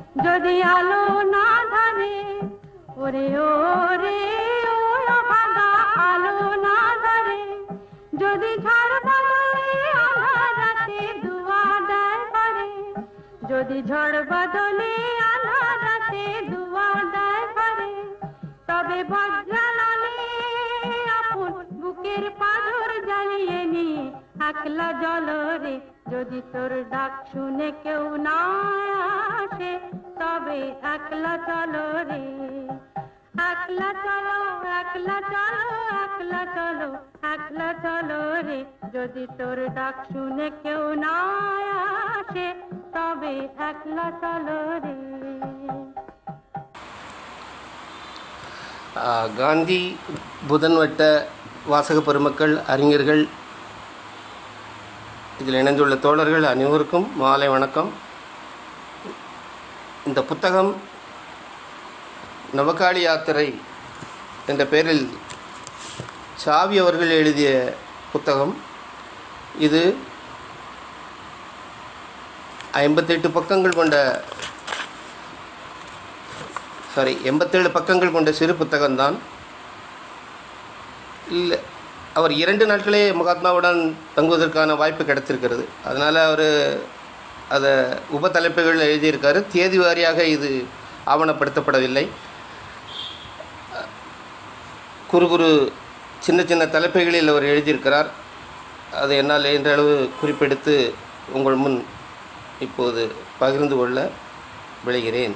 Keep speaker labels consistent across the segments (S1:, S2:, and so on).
S1: যদি আলো না ধরে ওরে ওরে ও ভাঙা আলো না ধরে যদি ঝড় বদলে আধার রাতে দুয়া দেয় করে যদি ঝড় বদলে আধার রাতে দুয়া দেয় করে তবে বজ্রালে আপন বুকের পাথর জ্বালিয়ে নিয়ে একলা জলরে যদি তোর ডাক শুনে কেউ না আসে তবে একলা চলো রে একলা চলো একলা চলো একলা চলো একলা চলো রে যদি তোর ডাক শুনে কেউ না আসে তবে একলা চলো রে
S2: ஆஹ், காந்தி புதன் வட்ட வாசக பெருமக்கள் அறிஞர்கள் இதில் இணைந்துள்ள தோழர்கள் அனைவருக்கும் மாலை வணக்கம் இந்த புத்தகம் நவகாளி யாத்திரை என்ற பெயரில் சாவி அவர்கள் எழுதிய புத்தகம் இது ஐம்பத்தெட்டு பக்கங்கள் கொண்ட சாரி எண்பத்தேழு பக்கங்கள் கொண்ட சிறு புத்தகம்தான் இல்லை அவர் இரண்டு நாட்களே மகாத்மாவுடன் தங்குவதற்கான வாய்ப்பு கிடைத்திருக்கிறது அதனால் அவர் அதை உபதலைப்புகள் எழுதியிருக்காரு தேதி வாரியாக இது ஆவணப்படுத்தப்படவில்லை குறு குறு சின்ன சின்ன தலைப்புகளில் அவர் எழுதியிருக்கிறார் அதை என்னால் என்ற அளவு குறிப்பெடுத்து உங்கள் முன் இப்போது பகிர்ந்து கொள்ள விளைகிறேன்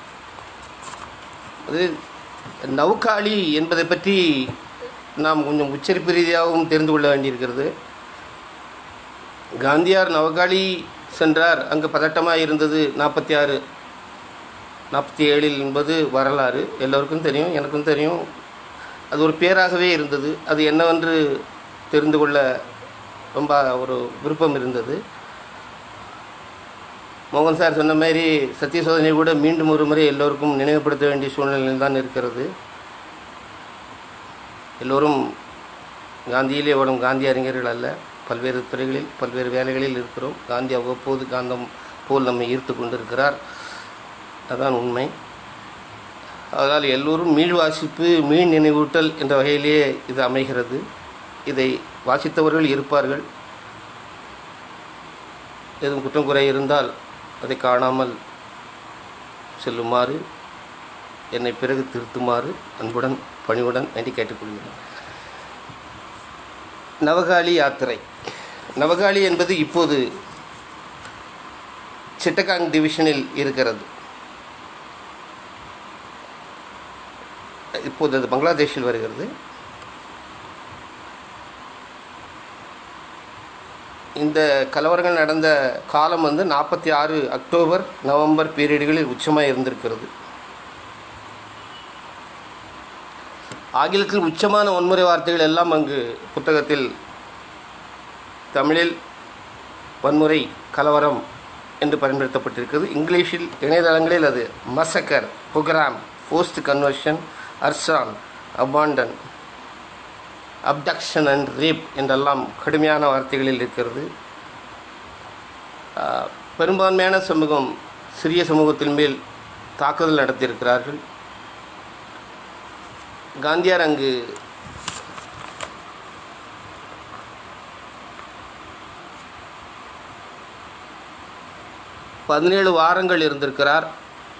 S2: அது நவுக்காளி என்பதை பற்றி நாம் கொஞ்சம் உச்சரிப்பு ரீதியாகவும் தெரிந்து கொள்ள வேண்டியிருக்கிறது காந்தியார் நவகாளி சென்றார் அங்கு பதட்டமாக இருந்தது நாற்பத்தி ஆறு நாற்பத்தி ஏழில் என்பது வரலாறு எல்லோருக்கும் தெரியும் எனக்கும் தெரியும் அது ஒரு பேராகவே இருந்தது அது என்னவென்று தெரிந்து கொள்ள ரொம்ப ஒரு விருப்பம் இருந்தது மோகன் சார் சொன்ன மாதிரி சத்திய சோதனை கூட மீண்டும் ஒரு முறை எல்லோருக்கும் நினைவுபடுத்த வேண்டிய சூழ்நிலையில் தான் இருக்கிறது எல்லோரும் காந்தியிலே ஓடும் காந்தி அறிஞர்கள் அல்ல பல்வேறு துறைகளில் பல்வேறு வேலைகளில் இருக்கிறோம் காந்தி அவ்வப்போது காந்தம் போல் நம்மை ஈர்த்து கொண்டிருக்கிறார் அதான் உண்மை அதனால் எல்லோரும் மீள் வாசிப்பு மீள் நினைவூட்டல் என்ற வகையிலேயே இது அமைகிறது இதை வாசித்தவர்கள் இருப்பார்கள் எதுவும் குற்றம் குறை இருந்தால் அதை காணாமல் செல்லுமாறு என்னை பிறகு திருத்துமாறு அன்புடன் பணிவுடன் வேண்டி கேட்டுக்கொள்கிறேன் நவகாளி யாத்திரை நவகாளி என்பது இப்போது சிட்டகாங் டிவிஷனில் இருக்கிறது இப்போது அது பங்களாதேஷில் வருகிறது இந்த கலவரங்கள் நடந்த காலம் வந்து நாற்பத்தி ஆறு அக்டோபர் நவம்பர் பீரியடுகளில் உச்சமாக இருந்திருக்கிறது ஆங்கிலத்தில் உச்சமான வன்முறை வார்த்தைகள் எல்லாம் அங்கு புத்தகத்தில் தமிழில் வன்முறை கலவரம் என்று பயன்படுத்தப்பட்டிருக்கிறது இங்கிலீஷில் இணையதளங்களில் அது massacre pogrom post conversion arson abandon abduction and rape என்றெல்லாம் கடுமையான வார்த்தைகளில் இருக்கிறது ஆஹ், பெரும்பான்மையான சமூகம் சிறிய சமூகத்தின் மேல் தாக்குதல் நடத்தியிருக்கிறார்கள் காந்தியார் அங்கு பதினேழு வாரங்கள் இருந்திருக்கிறார்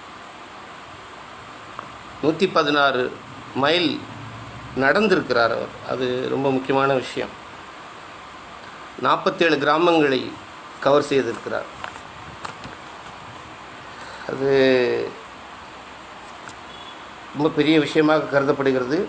S2: நூற்றி பதினாறு மைல் நடந்திருக்கிறார் அவர் அது ரொம்ப முக்கியமான விஷயம் நாற்பத்தேழு கிராமங்களை கவர் செய்திருக்கிறார் அது ரொம்ப பெரிய விஷயமாக கருதப்படுகிறது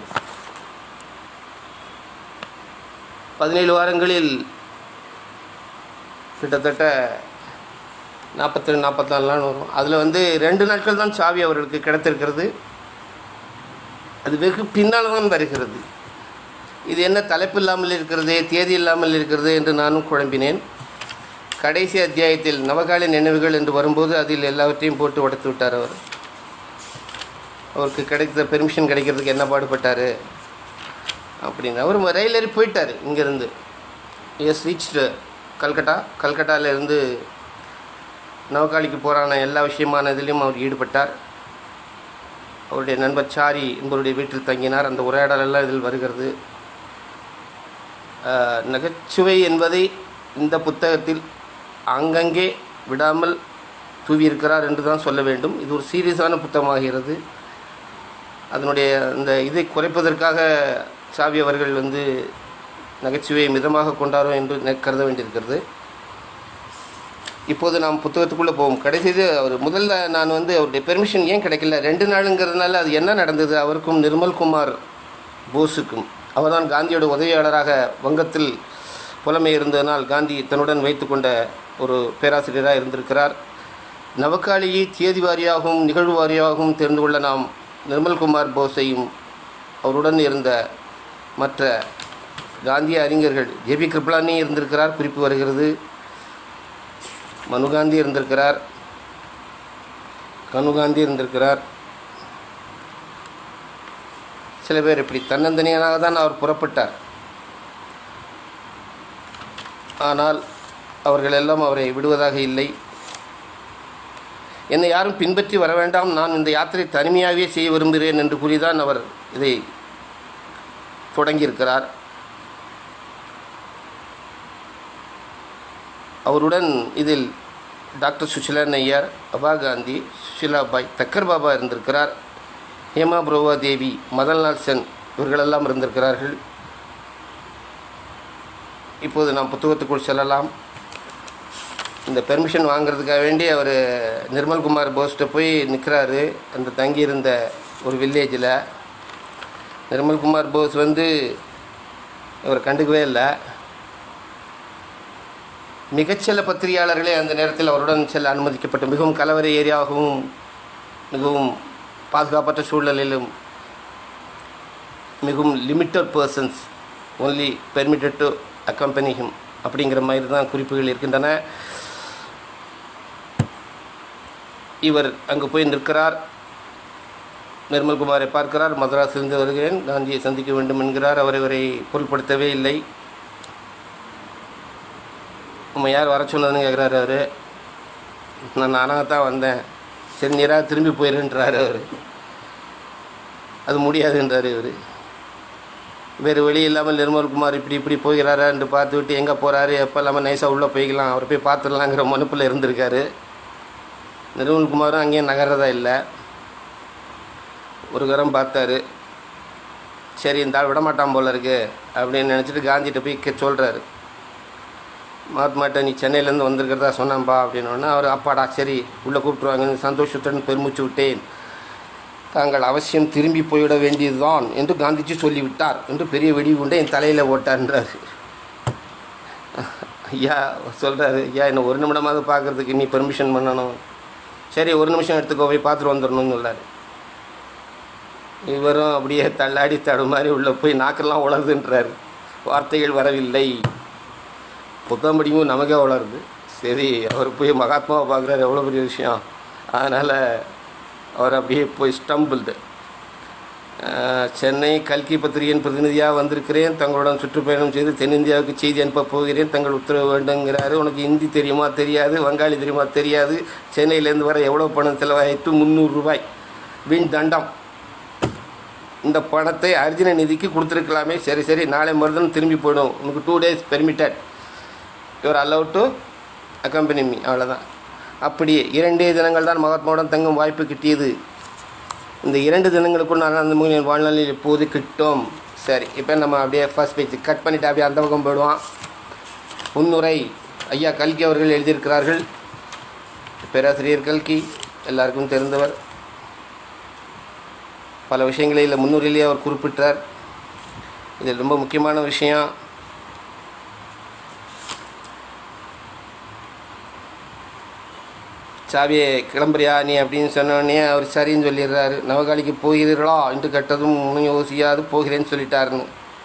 S2: பதினேழு வாரங்களில் கிட்டத்தட்ட நாற்பத்தேழு நாற்பத்தாலு நாள் வரும் அதில் வந்து ரெண்டு நாட்கள் தான் சாவி அவர்களுக்கு கிடைத்திருக்கிறது அது வெகு பின்னால் தான் வருகிறது இது என்ன தலைப்பு இல்லாமல் இருக்கிறது தேதி இல்லாமல் இருக்கிறது என்று நானும் குழம்பினேன் கடைசி அத்தியாயத்தில் நவகால நினைவுகள் என்று வரும்போது அதில் எல்லாவற்றையும் போட்டு உடைத்து விட்டார் அவர் அவருக்கு கிடைத்த பெர்மிஷன் கிடைக்கிறதுக்கு என்ன பாடுபட்டார் அப்படின்னு அவர் ரயில் ஏறி போயிட்டார் இங்கேருந்து எஸ் ரீச்டு கல்கட்டா கல்கட்டாவிலேருந்து நவகாலிக்கு போரான எல்லா விஷயமான இதிலையும் அவர் ஈடுபட்டார் அவருடைய நண்பர் சாரி என்பவருடைய வீட்டில் தங்கினார் அந்த உரையாடல் எல்லாம் இதில் வருகிறது ஆஹ், நகைச்சுவை என்பதை இந்த புத்தகத்தில் அங்கங்கே விடாமல் தூவியிருக்கிறார் என்று தான் சொல்ல வேண்டும் இது ஒரு சீரியஸான புத்தகமாகிறது அதனுடைய இந்த இதை குறைப்பதற்காக சாவி அவர்கள் வந்து நகைச்சுவையை மிதமாக கொண்டாரோ என்று நெ- கருத வேண்டியிருக்கிறது இப்போது நாம் புத்தகத்துக்குள்ளே போவோம் கடைசிது அவர் முதல்ல நான் வந்து அவருடைய பெர்மிஷன் ஏன் கிடைக்கல ரெண்டு நாளுங்கிறதுனால அது என்ன நடந்தது அவருக்கும் நிர்மல்குமார் போஸுக்கும் அவர்தான் காந்தியோட உதவியாளராக வங்கத்தில் புலமை இருந்ததனால் காந்தி தன்னுடன் வைத்துக்கொண்ட ஒரு பேராசிரியராக இருந்திருக்கிறார் நவக்காலியை தேதி வாரியாகவும் நிகழ்வு வாரியாகவும் தெரிந்து கொள்ள நாம் நிர்மல்குமார் போஸையும் அவருடன் இருந்த மற்ற காந்திய அறிஞர்கள் ஜேபி கிருப்லானி இருந்திருக்கிறார் குறிப்பு வருகிறது மனு காந்தி இருந்திருக்கிறார் கனு காந்தி இருந்திருக்கிறார் சில பேர் இப்படி தன்னந்தனியனாக தான் அவர் புறப்பட்டார் ஆனால் அவர்கள் எல்லாம் அவரை விடுவதாக இல்லை என்னை யாரும் பின்பற்றி வர வேண்டாம் நான் இந்த யாத்திரை தனிமையாகவே செய்ய விரும்புகிறேன் என்று கூறிதான் அவர் இதை தொடங்கியிருக்கிறார் அவருடன் இதில் டாக்டர் சுஷிலா நையார் அபா காந்தி சுஷிலாபாய் தக்கர் பாபா இருந்திருக்கிறார் ஹேமா புரோவா தேவி மதன்லால் சென் இவர்களெல்லாம் இருந்திருக்கிறார்கள் இப்போது நாம் புத்தகத்துக்குள் செல்லலாம் இந்த பெர்மிஷன் வாங்குறதுக்காக வேண்டி அவர் நிர்மல்குமார் போஸ்ட்டை போய் நிற்கிறாரு அந்த தங்கியிருந்த ஒரு வில்லேஜில் நிர்மல்குமார் போஸ் வந்து இவர் கண்டுக்கவே இல்லை மிகச்சில பத்திரிகையாளர்களே அந்த நேரத்தில் அவருடன் செல்ல அனுமதிக்கப்பட்டு மிகவும் கலவரை ஏரியாகவும் மிகவும் பாதுகாப்பற்ற சூழ்நிலையிலும் மிகவும் limited persons only permitted to accompany him அப்படிங்கிற மாதிரி தான் குறிப்புகள் இருக்கின்றன இவர் அங்கு போய் நிற்கிறார் நிர்மல்குமாரை பார்க்கிறார் மதராஸிலிருந்து வருகிறேன் காந்தியை சந்திக்க வேண்டும் என்கிறார் அவர் இவரை பொருட்படுத்தவே இல்லை நம்ம யார் வர சொன்னதுன்னு கேட்குறாரு அவர் நான் நானாக தான் வந்தேன் சரி நீராக திரும்பி போயிருன்றாரு அவர் அது முடியாதுன்றார் இவர் வேறு வழி இல்லாமல் நிர்மல்குமார் இப்படி இப்படி போகிறாரான்னு பார்த்து விட்டு எங்கே போகிறாரு எப்போ இல்லாமல் நைஸாக உள்ளே போய்க்கலாம் அவரை போய் பார்த்துடலாங்கிற மனுப்பில் இருந்திருக்காரு நிர்மல்குமாரும் அங்கேயும் நகர்றதா இல்லை ஒரு கரம் பார்த்தாரு சரி இந்த ஆள் விடமாட்டான் போல இருக்கு அப்படின்னு நினச்சிட்டு காந்திகிட்ட போய் கே சொல்கிறாரு மகாத்மாட்ட நீ சென்னையிலேருந்து வந்திருக்கிறதா சொன்னான்பா அப்படின்னோடனே அவர் அப்பாடா சரி உள்ளே கூப்பிட்ருவாங்கன்னு சந்தோஷத்துடன் பெருமூச்சு விட்டேன் தாங்கள் அவசியம் திரும்பி போய்விட வேண்டியதுதான் என்று காந்திஜி சொல்லிவிட்டார் என்று பெரிய வெடிகுண்டை என் தலையில் ஓட்டான்றார் ஐயா சொல்கிறாரு ஐயா என்ன ஒரு நிமிடமாவது பார்க்குறதுக்கு நீ பெர்மிஷன் பண்ணணும் சரி ஒரு நிமிஷம் எடுத்துக்கோ போய் பார்த்துட்டு வந்துடணும்னு சொல்லார் இவரும் அப்படியே தள்ளாடி தடுமாறி உள்ளே போய் நாக்கெல்லாம் உலருதுன்றார் வார்த்தைகள் வரவில்லை புத்தகம் படிக்கும் நமக்கே வளருது சரி அவர் போய் மகாத்மாவை பார்க்குறாரு எவ்வளோ பெரிய விஷயம் அதனால் அவர் அப்படியே போய் ஸ்டம்பிள்டு சென்னை கல்கி பத்திரிகையின் பிரதிநிதியாக வந்திருக்கிறேன் தங்களுடன் சுற்றுப்பயணம் செய்து தென்னிந்தியாவுக்கு செய்தி அனுப்பப் போகிறேன் தங்கள் உத்தரவு வேண்டுங்கிறாரு உனக்கு ஹிந்தி தெரியுமா தெரியாது வங்காளி தெரியுமா தெரியாது சென்னையிலேருந்து வர எவ்வளோ பணம் செலவாயிட்டு முந்நூறு ரூபாய் வீண் தண்டம் இந்த பணத்தை அர்ஜுன நிதிக்கு கொடுத்துருக்கலாமே சரி சரி நாளை மறுதினம் திரும்பி போயிடும் உனக்கு two days permitted you're allowed to accompany me அவ்வளோதான் அப்படியே இரண்டே தினங்கள் தான் மகாத்மாவுடன் தங்கும் வாய்ப்பு கிட்டியது இந்த இரண்டு தினங்களுக்குள் நான் அந்த மூணு வாழ்நாளில் எப்போது கிட்டோம் சரி இப்போ நம்ம அப்படியே ஃபர்ஸ்ட் பேஜ் கட் பண்ணிவிட்டு அப்படியே அந்த பக்கம் போயிடுவான் முன்னுரை ஐயா கல்கி அவர்கள் எழுதியிருக்கிறார்கள் பேராசிரியர் கல்கி எல்லாருக்கும் தெரிந்தவர் பல விஷயங்களை இதில் முன்னுரையிலேயே அவர் குறிப்பிட்டார் இதில் ரொம்ப முக்கியமான விஷயம் சாவியை கிளம்புறியா நீ அப்படின்னு சொன்னோடனே அவர் சரின்னு சொல்லிடுறாரு நவகாலிக்கு போகிறீர்களா என்று கேட்டதும் ஒன்றும் யோசியாது போகிறேன்னு சொல்லிட்டாருன்னு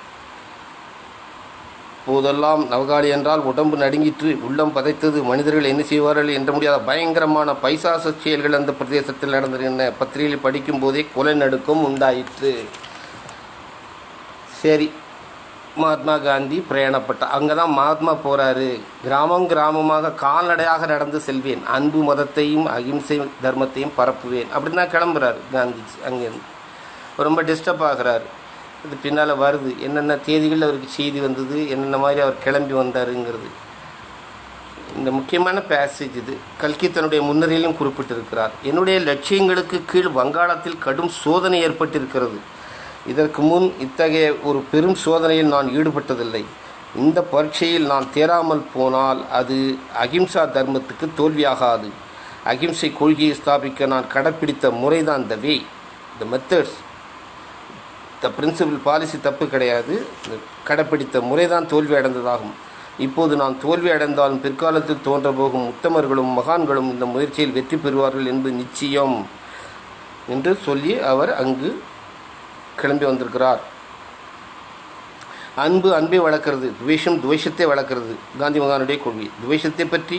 S2: போதெல்லாம் நவகாலி என்றால் உடம்பு நடுங்கிற்று உள்ளம் பதைத்தது மனிதர்கள் என்ன செய்வார்கள் என்ற முடியாத பயங்கரமான பைசாச செயல்கள் அந்த பிரதேசத்தில் நடந்திருக்கின்றன பத்திரிகையில் படிக்கும் போதே கொலை நடுக்கம் உண்டாயிற்று சரி மகாத்மா காந்தி பிரயாணப்பட்ட அங்கே தான் மகாத்மா போகிறாரு கிராமம் கிராமமாக கால்நடையாக நடந்து செல்வேன் அன்பு மதத்தையும் அகிம்சை தர்மத்தையும் பரப்புவேன் அப்படின்னு தான் கிளம்புறாரு காந்திஜி அங்கேருந்து ரொம்ப டிஸ்டர்ப் ஆகுறாரு இது பின்னால் வருது என்னென்ன தேதிகளில் அவருக்கு செய்தி வந்தது என்னென்ன மாதிரி அவர் கிளம்பி வந்தாருங்கிறது இந்த முக்கியமான பேசேஜ் இது கல்கி தன்னுடைய முன்னுரையிலும் குறிப்பிட்டிருக்கிறார் என்னுடைய லட்சியங்களுக்கு கீழ் வங்காளத்தில் கடும் சோதனை ஏற்பட்டிருக்கிறது இதற்கு முன் இத்தகைய ஒரு பெரும் சோதனையில் நான் ஈடுபட்டதில்லை இந்த பரீட்சையில் நான் தேராமல் போனால் அது அகிம்சா தர்மத்துக்கு தோல்வியாகாது அகிம்சை கொள்கையை ஸ்தாபிக்க நான் கடைப்பிடித்த முறைதான் the way the methods the principle policy தப்பு கிடையாது இந்த கடைப்பிடித்த முறைதான் தோல்வி அடைந்ததாகும் இப்போது நான் தோல்வி அடைந்தாலும் பிற்காலத்தில் தோன்ற போகும் உத்தமர்களும் மகான்களும் இந்த முயற்சியில் வெற்றி பெறுவார்கள் என்பது நிச்சயம் என்று சொல்லி அவர் அங்கு கிளம்பி வந்திருக்கிறார் அன்பு அன்பை வளர்க்கிறது துவேஷம் துவேஷத்தை வளர்க்கிறது காந்தி மகானுடைய கொள்கை துவேஷத்தை பற்றி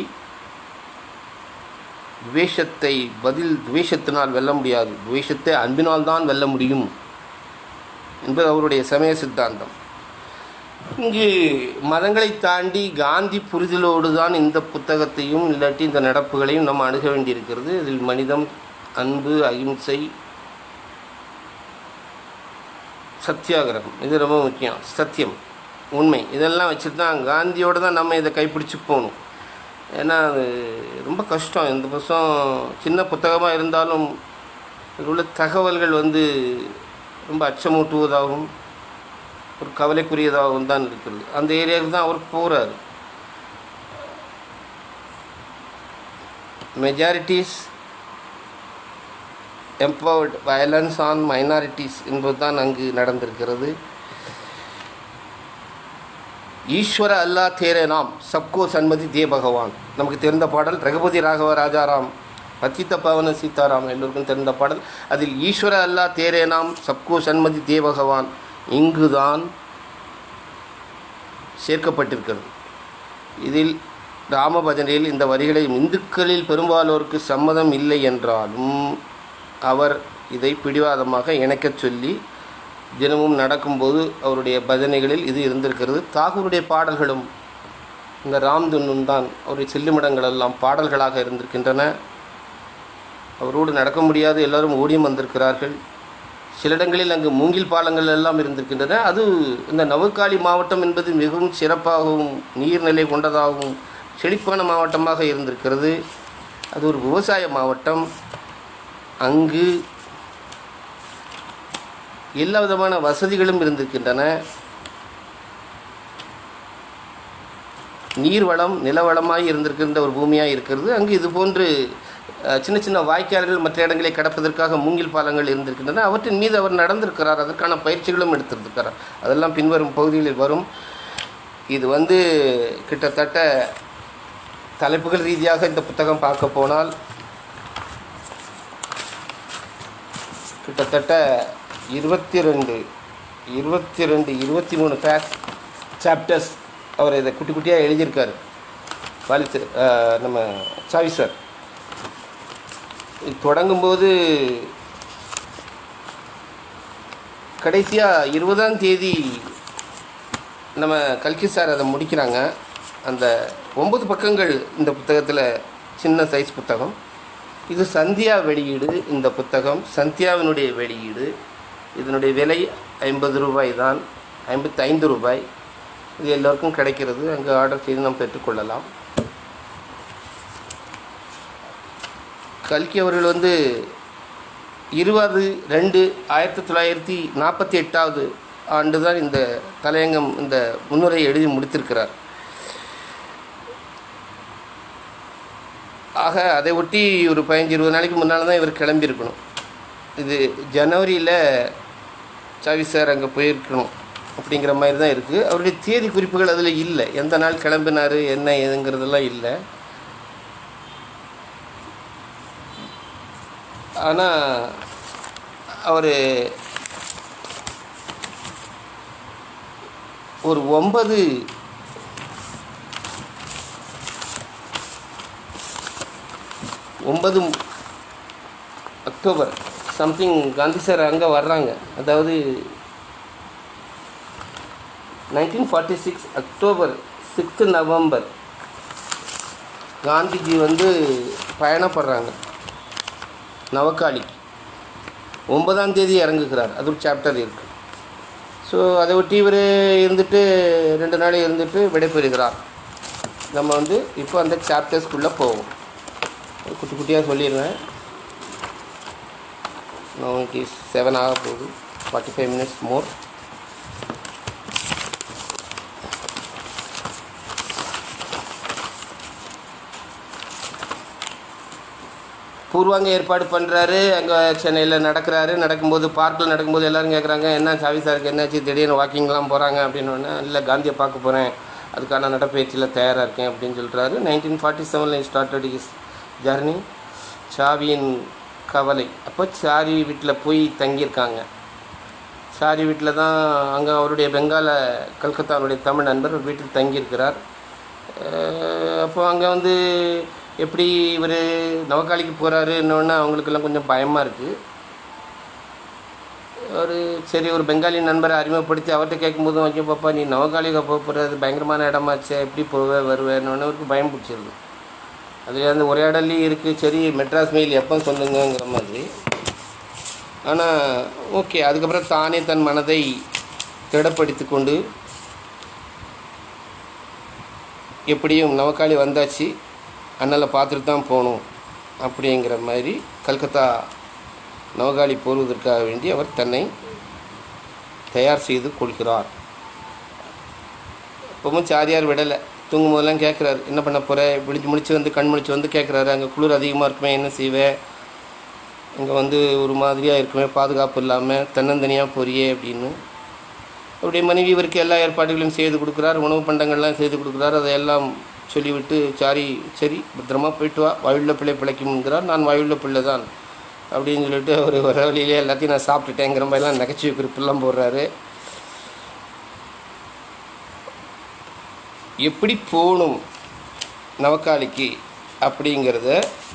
S2: துவேஷத்தை பதில் துவேஷத்தினால் வெல்ல முடியாது துவேஷத்தை அன்பினால் தான் வெல்ல முடியும் என்பது அவருடைய சமய சித்தாந்தம் இங்கு மதங்களை தாண்டி காந்தி புரிதலோடு தான் இந்த புத்தகத்தையும் இல்லாட்டி இந்த நடப்புகளையும் நம்ம அணுக வேண்டியிருக்கிறது இதில் மனிதம் அன்பு அகிம்சை சத்தியாகிரகம் இது ரொம்ப முக்கியம் சத்தியம் உண்மை இதெல்லாம் வச்சுட்டு தான் காந்தியோடு தான் நம்ம இதை கைப்பிடிச்சு போகணும் ஏன்னா அது ரொம்ப கஷ்டம் இந்த புத்தகம் சின்ன புத்தகமாக இருந்தாலும் இதில் உள்ள தகவல்கள் வந்து ரொம்ப அச்சமூட்டுவதாகவும் ஒரு கவலைக்குரியதாகவும் தான் இருக்கிறது அந்த ஏரியாவுக்கு தான் அவர் போகிறார் majorities empowered violence on minorities என்பது தான் அங்கு நடந்திருக்கிறது ஈஸ்வர அல்லா தேரே நாம் சப்கோ சன்மதி தே பகவான் நமக்கு தெரிந்த பாடல் ரகுபதி ராகவ ராஜாராம் பத்தித்த பவன சீதாராம் எல்லோருக்கும் தெரிந்த பாடல் அதில் ஈஸ்வர அல்லா தேரே நாம் சப்கோ சன்மதி தே பகவான் இங்குதான் சேர்க்கப்பட்டிருக்கிறது இதில் ராமபஜனையில் இந்த வரிகளை இந்துக்களில் பெரும்பாலோருக்கு சம்மதம் இல்லை என்றாலும் அவர் இதை பிடிவாதமாக இணைக்கச் சொல்லி தினமும் நடக்கும்போது அவருடைய பஜனைகளில் இது இருந்திருக்கிறது தாகூருடைய பாடல்களும் இந்த ராம்துன்னும் தான் அவருடைய செல்லுமிடங்கள் எல்லாம் பாடல்களாக இருந்திருக்கின்றன அவரோடு நடக்க முடியாது எல்லாரும் ஓடியும் வந்திருக்கிறார்கள் சில இடங்களில் அங்கு மூங்கில் பாலங்கள் எல்லாம் இருந்திருக்கின்றன அது இந்த நவக்காளி மாவட்டம் என்பது மிகவும் சிறப்பாகவும் நீர்நிலை கொண்டதாகவும் செழிப்பான மாவட்டமாக இருந்திருக்கிறது அது ஒரு விவசாய மாவட்டம் அங்கு எல்லா விதமான வசதிகளும் இருந்திருக்கின்றன நீர்வளம் நிலவளமாய் இருந்திருக்கின்ற ஒரு பூமியாக இருக்கிறது அங்கு இது போன்று அஹ், சின்ன சின்ன வாய்க்கால்கள் மற்ற இடங்களை கடப்பதற்காக மூங்கில் பாலங்கள் இருந்திருக்கின்றன அவற்றின் மீது அவர் நடந்திருக்கிறார் அதற்கான பயிற்சிகளும் எடுத்திருக்கிறார் அதெல்லாம் பின்வரும் பகுதிகளில் வரும் இது வந்து கிட்டத்தட்ட தலைப்புகள் ரீதியாக இந்த புத்தகம் பார்க்க போனால் கிட்டத்தட்ட இருபத்தி ரெண்டு இருபத்தி ரெண்டு இருபத்தி மூணு பேஸ் சாப்டர்ஸ் அவர் இதை குட்டி குட்டியாக எழுதியிருக்காரு வாலி சார் அஹ், நம்ம சாவி சார் இது தொடங்கும்போது கடைசியாக இருபதாம் தேதி நம்ம கல்கி சார் அதை முடிக்கிறாங்க அந்த ஒன்பது பக்கங்கள் இந்த புத்தகத்தில் சின்ன சைஸ் புத்தகம் இது சந்தியா வெளியீடு இந்த புத்தகம் சந்தியாவினுடைய வெளியீடு இதனுடைய விலை ஐம்பது ரூபாய் தான் ஐம்பத்தைந்து ரூபாய் இது எல்லோருக்கும் கிடைக்கிறது அங்கே ஆர்டர் செய்து நாம் பெற்றுக்கொள்ளலாம் கல்கி அவர்கள் வந்து இருபது ரெண்டு ஆயிரத்தி தொள்ளாயிரத்தி நாற்பத்தி எட்டாவது ஆண்டு தான் இந்த தலையங்கம் இந்த முன்னுரை எழுதி முடித்திருக்கிறார் ஆக அதை ஒட்டி ஒரு பதினஞ்சு இருபது நாளைக்கு முன்னால் தான் இவர் கிளம்பியிருக்கணும் இது ஜனவரியில் சாவி சார் அங்கே போயிருக்கணும் அப்படிங்கிற மாதிரி தான் இருக்குது அவருடைய தேதி குறிப்புகள் அதில் இல்லை எந்த நாள் கிளம்பினார் என்ன ஏதுங்கிறதெல்லாம் இல்லை ஆனால் அவர் ஒரு ஒன்பது ஒன்பது அக்டோபர் சம்திங் காந்தி சார் அங்கே வர்றாங்க அதாவது nineteen forty six October sixth November Gandhiji வந்து பயணப்படுறாங்க நவக்காளிக்கு ஒன்பதாம் தேதி இறங்குகிறார் அது ஒரு சாப்டர் இருக்குது ஸோ அதை ஒட்டி இவர் இருந்துட்டு ரெண்டு நாள் இருந்துட்டு விடைபெறுகிறார் நம்ம வந்து இப்போ அந்த சாப்டர்ஸ்குள்ளே போவோம் குட்டி குட்டியாக சொல்லிடுவேன் நமக்கு செவன் ஆக போகுது ஃபார்ட்டி ஃபைவ் மினிட்ஸ் மோர் பூர்வாங்க ஏற்பாடு பண்ணுறாரு அங்கே சென்னையில் நடக்கிறாரு நடக்கும்போது பார்க்கில் நடக்கும்போது எல்லோரும் கேட்குறாங்க என்ன சாவி சாருக்கு என்னாச்சு திடீர்னு வாக்கிங்லாம் போகிறாங்க அப்படின்னு இல்லை காந்தியை பார்க்க போகிறேன் அதுக்கான நடைப்பயிற்சியில் தயாராக இருக்கேன் அப்படின்னு சொல்கிறாரு நைன்டீன் ஃபார்ட்டி செவனில் ஸ்டார்டட் இஸ் ஜர்னி சாவியின் கவலை அப்போ சாரி வீட்டில் போய் தங்கியிருக்காங்க சாரி வீட்டில் தான் அங்கே அவருடைய பெங்கால கல்கத்தாவுடைய தமிழ் நண்பர் ஒரு வீட்டில் தங்கியிருக்கிறார் அஹ் அப்போ அங்கே வந்து எப்படி இவர் நவக்காளிக்கு போகிறாருன்னொன்னே அவங்களுக்கெல்லாம் கொஞ்சம் பயமாக இருக்குது ஒரு சரி ஒரு பெங்காலி நண்பரை அறிமுகப்படுத்தி அவர்கிட்ட கேட்கும்போது ஐயோ பாப்பா நீ நவகாலிக போக போகிறது பயங்கரமான இடமாச்சே எப்படி போவே வருவேன்னு அவருக்கு பயம் பிடிச்சிருது அதில் அந்த உரையாடலையும் இருக்குது சரி மெட்ராஸ் மெயில் எப்போ சொல்லுங்கங்கிற மாதிரி ஆனால் ஓகே அதுக்கப்புறம் தானே தன் மனதை திடப்படுத்தி கொண்டு எப்படியும் நவக்காளி வந்தாச்சு அண்ணலை பார்த்துட்டு தான் போகணும் அப்படிங்கிற மாதிரி கல்கத்தா நவகாளி போடுவதற்காக வேண்டி அவர் தன்னை தயார் செய்து கொள்கிறார் இப்பவும் சாரியார் விடலை தூங்கும் போதெல்லாம் கேட்குறாரு என்ன பண்ண போகிற விழிச்சு முடிச்சு வந்து கண் முழிச்சு வந்து கேட்குறாரு அங்கே குளிர் அதிகமாக இருக்குமே என்ன செய்வேன் அங்கே வந்து ஒரு மாதிரியாக இருக்குமே பாதுகாப்பு இல்லாமல் தன்னந்தனியாக போறியே அப்படின்னு அவருடைய மனைவி இவருக்கு எல்லா ஏற்பாடுகளையும் செய்து கொடுக்குறார் உணவு பண்டங்கள்லாம் செய்து கொடுக்குறார் அதையெல்லாம் சொல்லிவிட்டு சாரி சரி பத்திரமா போயிட்டு வா வாயுள்ள பிள்ளை பிழைக்கும்ங்கிறார் நான் வாயுள்ள பிள்ளை தான் அப்படின்னு சொல்லிட்டு அவர் வர வழியிலே எல்லாத்தையும் நான் சாப்பிட்டுட்டேங்கிற மாதிரிலாம் நகைச்சுவை குறிப்பெல்லாம் போடுறாரு எப்படி போகணும் நவக்காளிக்கு அப்படிங்கிறத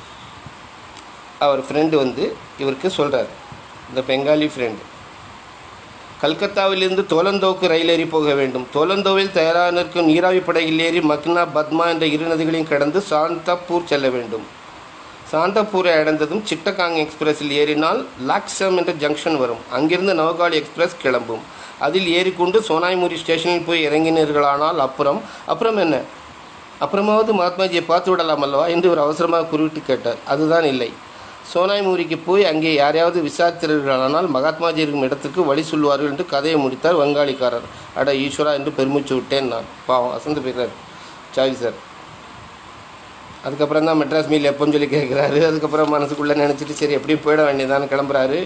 S2: அவர் ஃப்ரெண்டு வந்து இவருக்கு சொல்கிறார் இந்த பெங்காலி ஃப்ரெண்டு கல்கத்தாவிலிருந்து தோலந்தோவுக்கு ரயில் ஏறி போக வேண்டும் தோலந்தோவில் தயாராக நிற்கும் நீராவி படகில் ஏறி மக்னா பத்மா என்ற இரு நதிகளையும் கடந்து சாந்தப்பூர் செல்ல வேண்டும் சாந்தப்பூரை அடைந்ததும் சிட்டகாங் எக்ஸ்பிரஸில் ஏறினால் லாக்ஸம் என்ற ஜங்ஷன் வரும் அங்கிருந்து நவகாளி எக்ஸ்பிரஸ் கிளம்பும் அதில் ஏறிக்கொண்டு சோனாய்முரி ஸ்டேஷனில் போய் இறங்கினீர்களானால் அப்புறம் அப்புறம் என்ன அப்புறமாவது மகாத்மாஜியை பார்த்து விடலாம் அல்லவா என்று ஒரு அவசரமாக குறிவிட்டு கேட்டார் அதுதான் இல்லை சோனாய்மூரிக்கு போய் அங்கே யாரையாவது விசாரித்தீர்களானால் மகாத்மாஜி இருக்கும் இடத்துக்கு வழி சொல்லுவார்கள் என்று கதையை முடித்தார் வங்காளிக்காரர் அட ஈஸ்வரா என்று பெருமிச்சு விட்டேன் நான் பாவம் அசந்து போயிடுறார் சாவி சார் அதுக்கப்புறம் தான் மெட்ராஸ் மீல் எப்போன்னு சொல்லி கேட்குறாரு அதுக்கப்புறம் மனசுக்குள்ளே நினச்சிட்டு சரி எப்படியும் போயிட வேண்டியதான்னு கிளம்புறாரு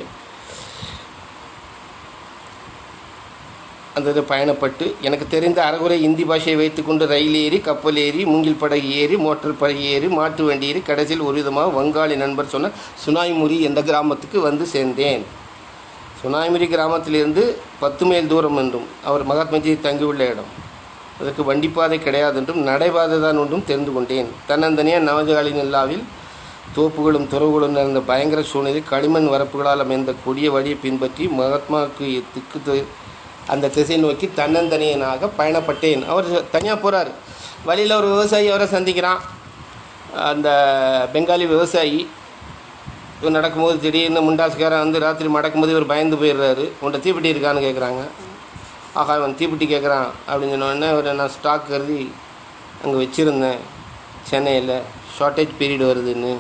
S2: அந்த இது பயணப்பட்டு எனக்கு தெரிந்த அறகுறை இந்தி பாஷையை வைத்துக்கொண்டு ரயில் ஏறி கப்பல் ஏறி மூங்கில் படகு ஏறி மோட்டர் படகு ஏறி மாட்டு வண்டி ஏறி கடைசியில் ஒரு விதமாக வங்காளி நண்பர் சொன்ன சுனாய்முரி என்ற கிராமத்துக்கு வந்து சேர்ந்தேன் சுனாய்முரி கிராமத்திலிருந்து பத்து மைல் தூரம் என்றும் அவர் மகாத்மாஜி தங்கியுள்ள இடம் அதற்கு வண்டிப்பாதை கிடையாது என்றும் நடைபாதை தான் ஒன்றும் தெரிந்து கொண்டேன் தன்னந்தனியாக நவஜகாலி நில்லாவில் தோப்புகளும் துறவுகளும் நிறைந்த பயங்கர சூழ்நிலை களிமண் வரப்புகளால் அமைந்த கொடிய வழியை பின்பற்றி மகாத்மாவுக்கு திக்கு தி- அந்த திசை நோக்கி தன்னந்தனியனாக பயணப்பட்டேன் அவர் தனியாக போகிறார் வழியில் ஒரு விவசாயி அவரை சந்திக்கிறான் அந்த பெங்காலி விவசாயி இவர் நடக்கும்போது திடீர்னு முண்டாசுக்காரன் வந்து ராத்திரி மடக்கும்போது இவர் பயந்து போயிடுறாரு உன்ட்ட தீப்பெட்டி இருக்கான்னு கேட்குறாங்க ஆஹா இவன் தீப்பெட்டி கேட்குறான் அப்படின்னு சொன்ன உடனே இவரை நான் ஸ்டாக் கருதி அங்கே வச்சுருந்தேன் சென்னையில் ஷார்ட்டேஜ் பீரியட் வருதுன்னு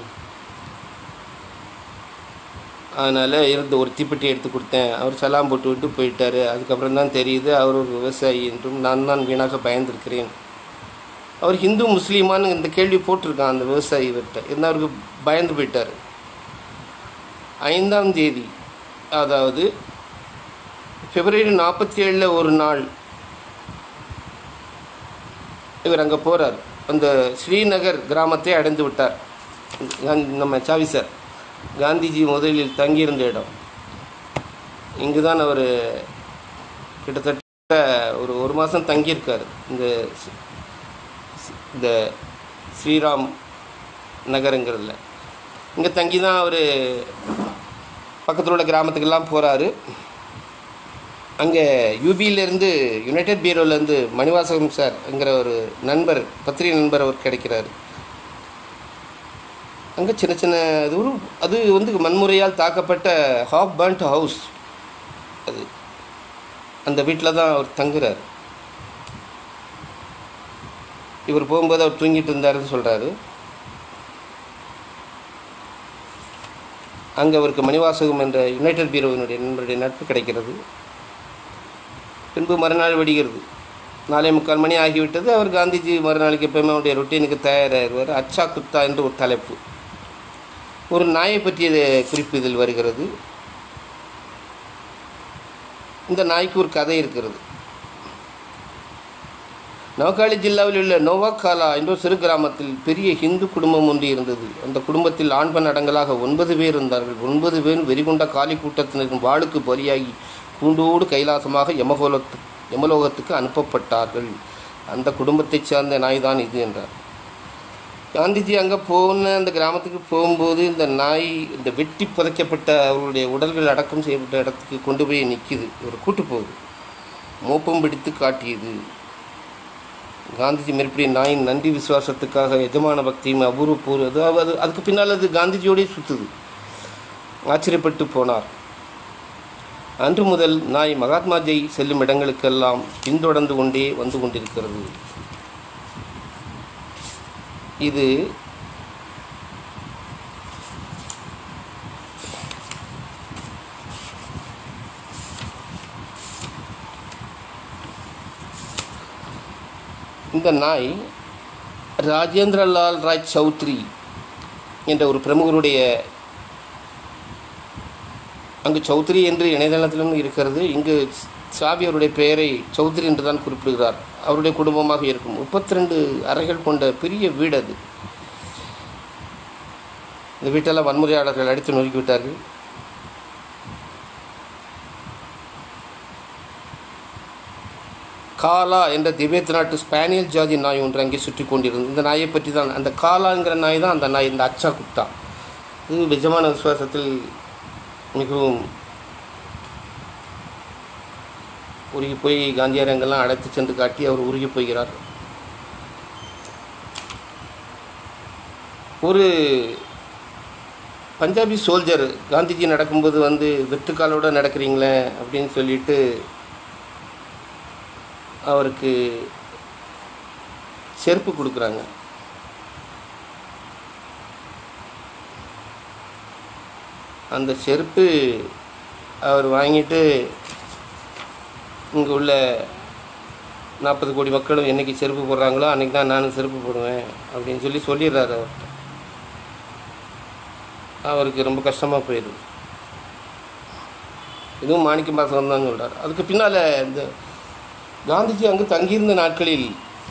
S2: அதனால் இருந்து ஒரு தீப்பெட்டி எடுத்து கொடுத்தேன் அவர் சலாம் போட்டு விட்டு போயிட்டார் அதுக்கப்புறம் தான் தெரியுது அவர் ஒரு விவசாயி என்றும் நான் தான் வீணாக பயந்திருக்கிறேன் அவர் ஹிந்து முஸ்லீமான்னு இந்த கேள்வி போட்டிருக்கான் அந்த விவசாயி இவர்கிட்ட இருந்தால் அவருக்கு பயந்து போயிட்டார் ஐந்தாம் தேதி அதாவது பிப்ரவரி நாற்பத்தி ஏழில் ஒரு நாள் இவர் அங்கே போகிறார் அந்த ஸ்ரீநகர் கிராமத்தை அடைந்து விட்டார் காந்தி- நம்ம சாவி சார் காந்திஜி முதலில் தங்கியிருந்த இடம் இங்கு தான் அவர் கிட்டத்தட்ட ஒரு ஒரு மாதம் தங்கியிருக்கார் இந்த ஸ்- ஸ்- இந்த ஸ்ரீராம் நகருங்கிறதுல இங்கே தங்கி தான் அவர் பக்கத்தில் உள்ள கிராமத்துக்கெல்லாம் போகிறாரு அங்கே யூபியிலேருந்து யுனைடெட் பீரோலேருந்து மணிவாசகம் சார்ங்கிற ஒரு நண்பர் பத்திரிகை நண்பர் அவர் கிடைக்கிறார் அங்கே சின்ன சின்ன அது ஒரு அது வந்து வன்முறையால் தாக்கப்பட்ட ஹாப் பர்ன்ட் ஹவுஸ் அது அந்த வீட்டில் தான் அவர் தங்குறார் இவர் போகும்போது அவர் தூங்கிட்டு இருந்தாருன்னு சொல்கிறாரு அங்கே அவருக்கு மணிவாசகம் என்ற யுனைடெட் பீரோவினுடைய நண்பருடைய நட்பு கிடைக்கிறது பின்பு மறுநாள் வெடிகிறது நாலே முக்கால் மணி ஆகிவிட்டது அவர் காந்திஜி மறுநாளைக்கு எப்பவுமே அவருடைய ரொட்டீனுக்கு தயாராகிடுவார் அச்சா குத்தா என்று ஒரு தலைப்பு ஒரு நாயை பற்றிய குறிப்பு இதில் வருகிறது இந்த நாய்க்கு ஒரு கதை இருக்கிறது நவகாளி ஜில்லாவில் உள்ள நோவாக்காலா என்ற ஒரு சிறு கிராமத்தில் பெரிய ஹிந்து குடும்பம் ஒன்று இருந்தது அந்த குடும்பத்தில் ஆண் பெண் அடங்கலாக ஒன்பது பேர் இருந்தார்கள் ஒன்பது பேர் வெறிகுண்ட காலி கூட்டத்தினரின் வாளுக்கு பலியாகி கூண்டோடு கைலாசமாக யமகோலத்து யமலோகத்துக்கு அனுப்பப்பட்டார்கள் அந்த குடும்பத்தைச் சார்ந்த நாய் தான் இது என்றார் காந்திஜி அங்கே போன அந்த கிராமத்துக்கு போகும்போது இந்த நாய் இந்த வெட்டி புதைக்கப்பட்ட அவர்களுடைய உடல்கள் அடக்கம் செய்யப்பட்ட இடத்துக்கு கொண்டு போய் நிற்கிது ஒரு கூட்டு போகுது மோப்பம் பிடித்து காட்டியது காந்திஜி மறுபடியும் நாயின் நன்றி விசுவாசத்துக்காக எஜமான பக்தியும் அபூர்வப்பூர்வ அதாவது அதுக்கு பின்னால் அது காந்திஜியோடய சுற்றுது ஆச்சரியப்பட்டு போனார் அன்று முதல் நாய் மகாத்மாஜி செல்லும் இடங்களுக்கெல்லாம் பின்தொடர்ந்து கொண்டே வந்து கொண்டிருக்கிறது இது இந்த நாய் ராஜேந்திரலால் ராய் சௌத்ரி என்ற ஒரு பிரமுகருடைய அங்கு சௌத்ரி என்று இணையதளத்திலும் இருக்கிறது இங்கு சாவி அவருடைய பெயரை சௌத்ரி என்று தான் குறிப்பிடுகிறார் அவருடைய குடும்பமாக இருக்கும் முப்பத்தி ரெண்டு அறைகள் கொண்ட பெரிய வீடு அது இந்த வீட்டெல்லாம் வன்முறையாளர்கள் அடித்து நொறுக்கி விட்டார்கள் காலா என்ற திபேத் நாட்டு ஸ்பானியல் ஜாதி நாய் ஒன்று அங்கே சுற்றி கொண்டிருந்தது இந்த நாயை பற்றி தான் அந்த காலாங்கிற நாய் தான் அந்த நாய் இந்த அச்சா குத்தா இது நிஜமான விசுவாசத்தில் மிகவும் உருகி போய் காந்தியார் அங்கெல்லாம் அழைத்து சென்று காட்டி அவர் உருகி போகிறார் ஒரு பஞ்சாபி சோல்ஜர் காந்திஜி நடக்கும்போது வந்து வெற்றுக்காலோட நடக்கிறீங்களே அப்படின்னு சொல்லிட்டு அவருக்கு செருப்பு கொடுக்குறாங்க அந்த செருப்பு அவர் வாங்கிட்டு இங்கே உள்ள நாற்பது கோடி மக்களும் என்னைக்கு செருப்பு போடுறாங்களோ அன்றைக்கி தான் நானும் செருப்பு போடுவேன் அப்படின்னு சொல்லி சொல்லிடுறாரு அவர்கிட்ட அவருக்கு ரொம்ப கஷ்டமாக போயிடுது இதுவும் மாணிக்க மாதம் தான் சொல்கிறார் அதுக்கு பின்னால் இந்த காந்திஜி அங்கு தங்கியிருந்த நாட்களில்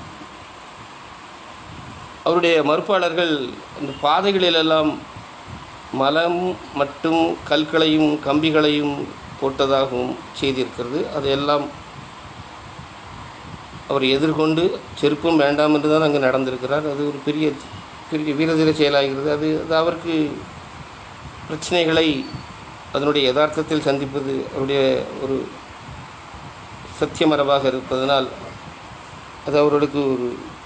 S2: அவருடைய மறுப்பாளர்கள் அந்த பாதைகளிலெல்லாம் மலம் மற்றும் கற்களையும் கம்பிகளையும் போட்டதாகவும் செய்திருக்கிறது அதையெல்லாம் அவர் எதிர்கொண்டு செருப்பும் வேண்டாம் என்று தான் அங்கே நடந்திருக்கிறார் அது ஒரு பெரிய பெரிய வீரதீர செயலாகிறது அது அது அவருக்கு பிரச்சனைகளை அதனுடைய யதார்த்தத்தில் சந்திப்பது அவருடைய ஒரு சத்தியமரபாக இருப்பதனால் அது அவர்களுக்கு ஒரு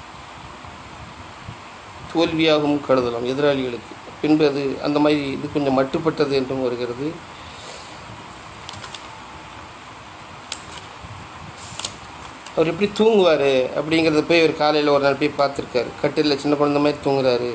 S2: தோல்வியாகவும் கருதலாம் எதிராளிகளுக்கு பின்பு அது அந்த மாதிரி இது கொஞ்சம் மட்டுப்பட்டது என்றும் வருகிறது அவர் எப்படி தூங்குவார் அப்படிங்கிறத போய் ஒரு காலையில் ஒரு நாள் போய் பார்த்துருக்காரு கட்டிலில் சின்ன குழந்தை மாதிரி தூங்குறாரு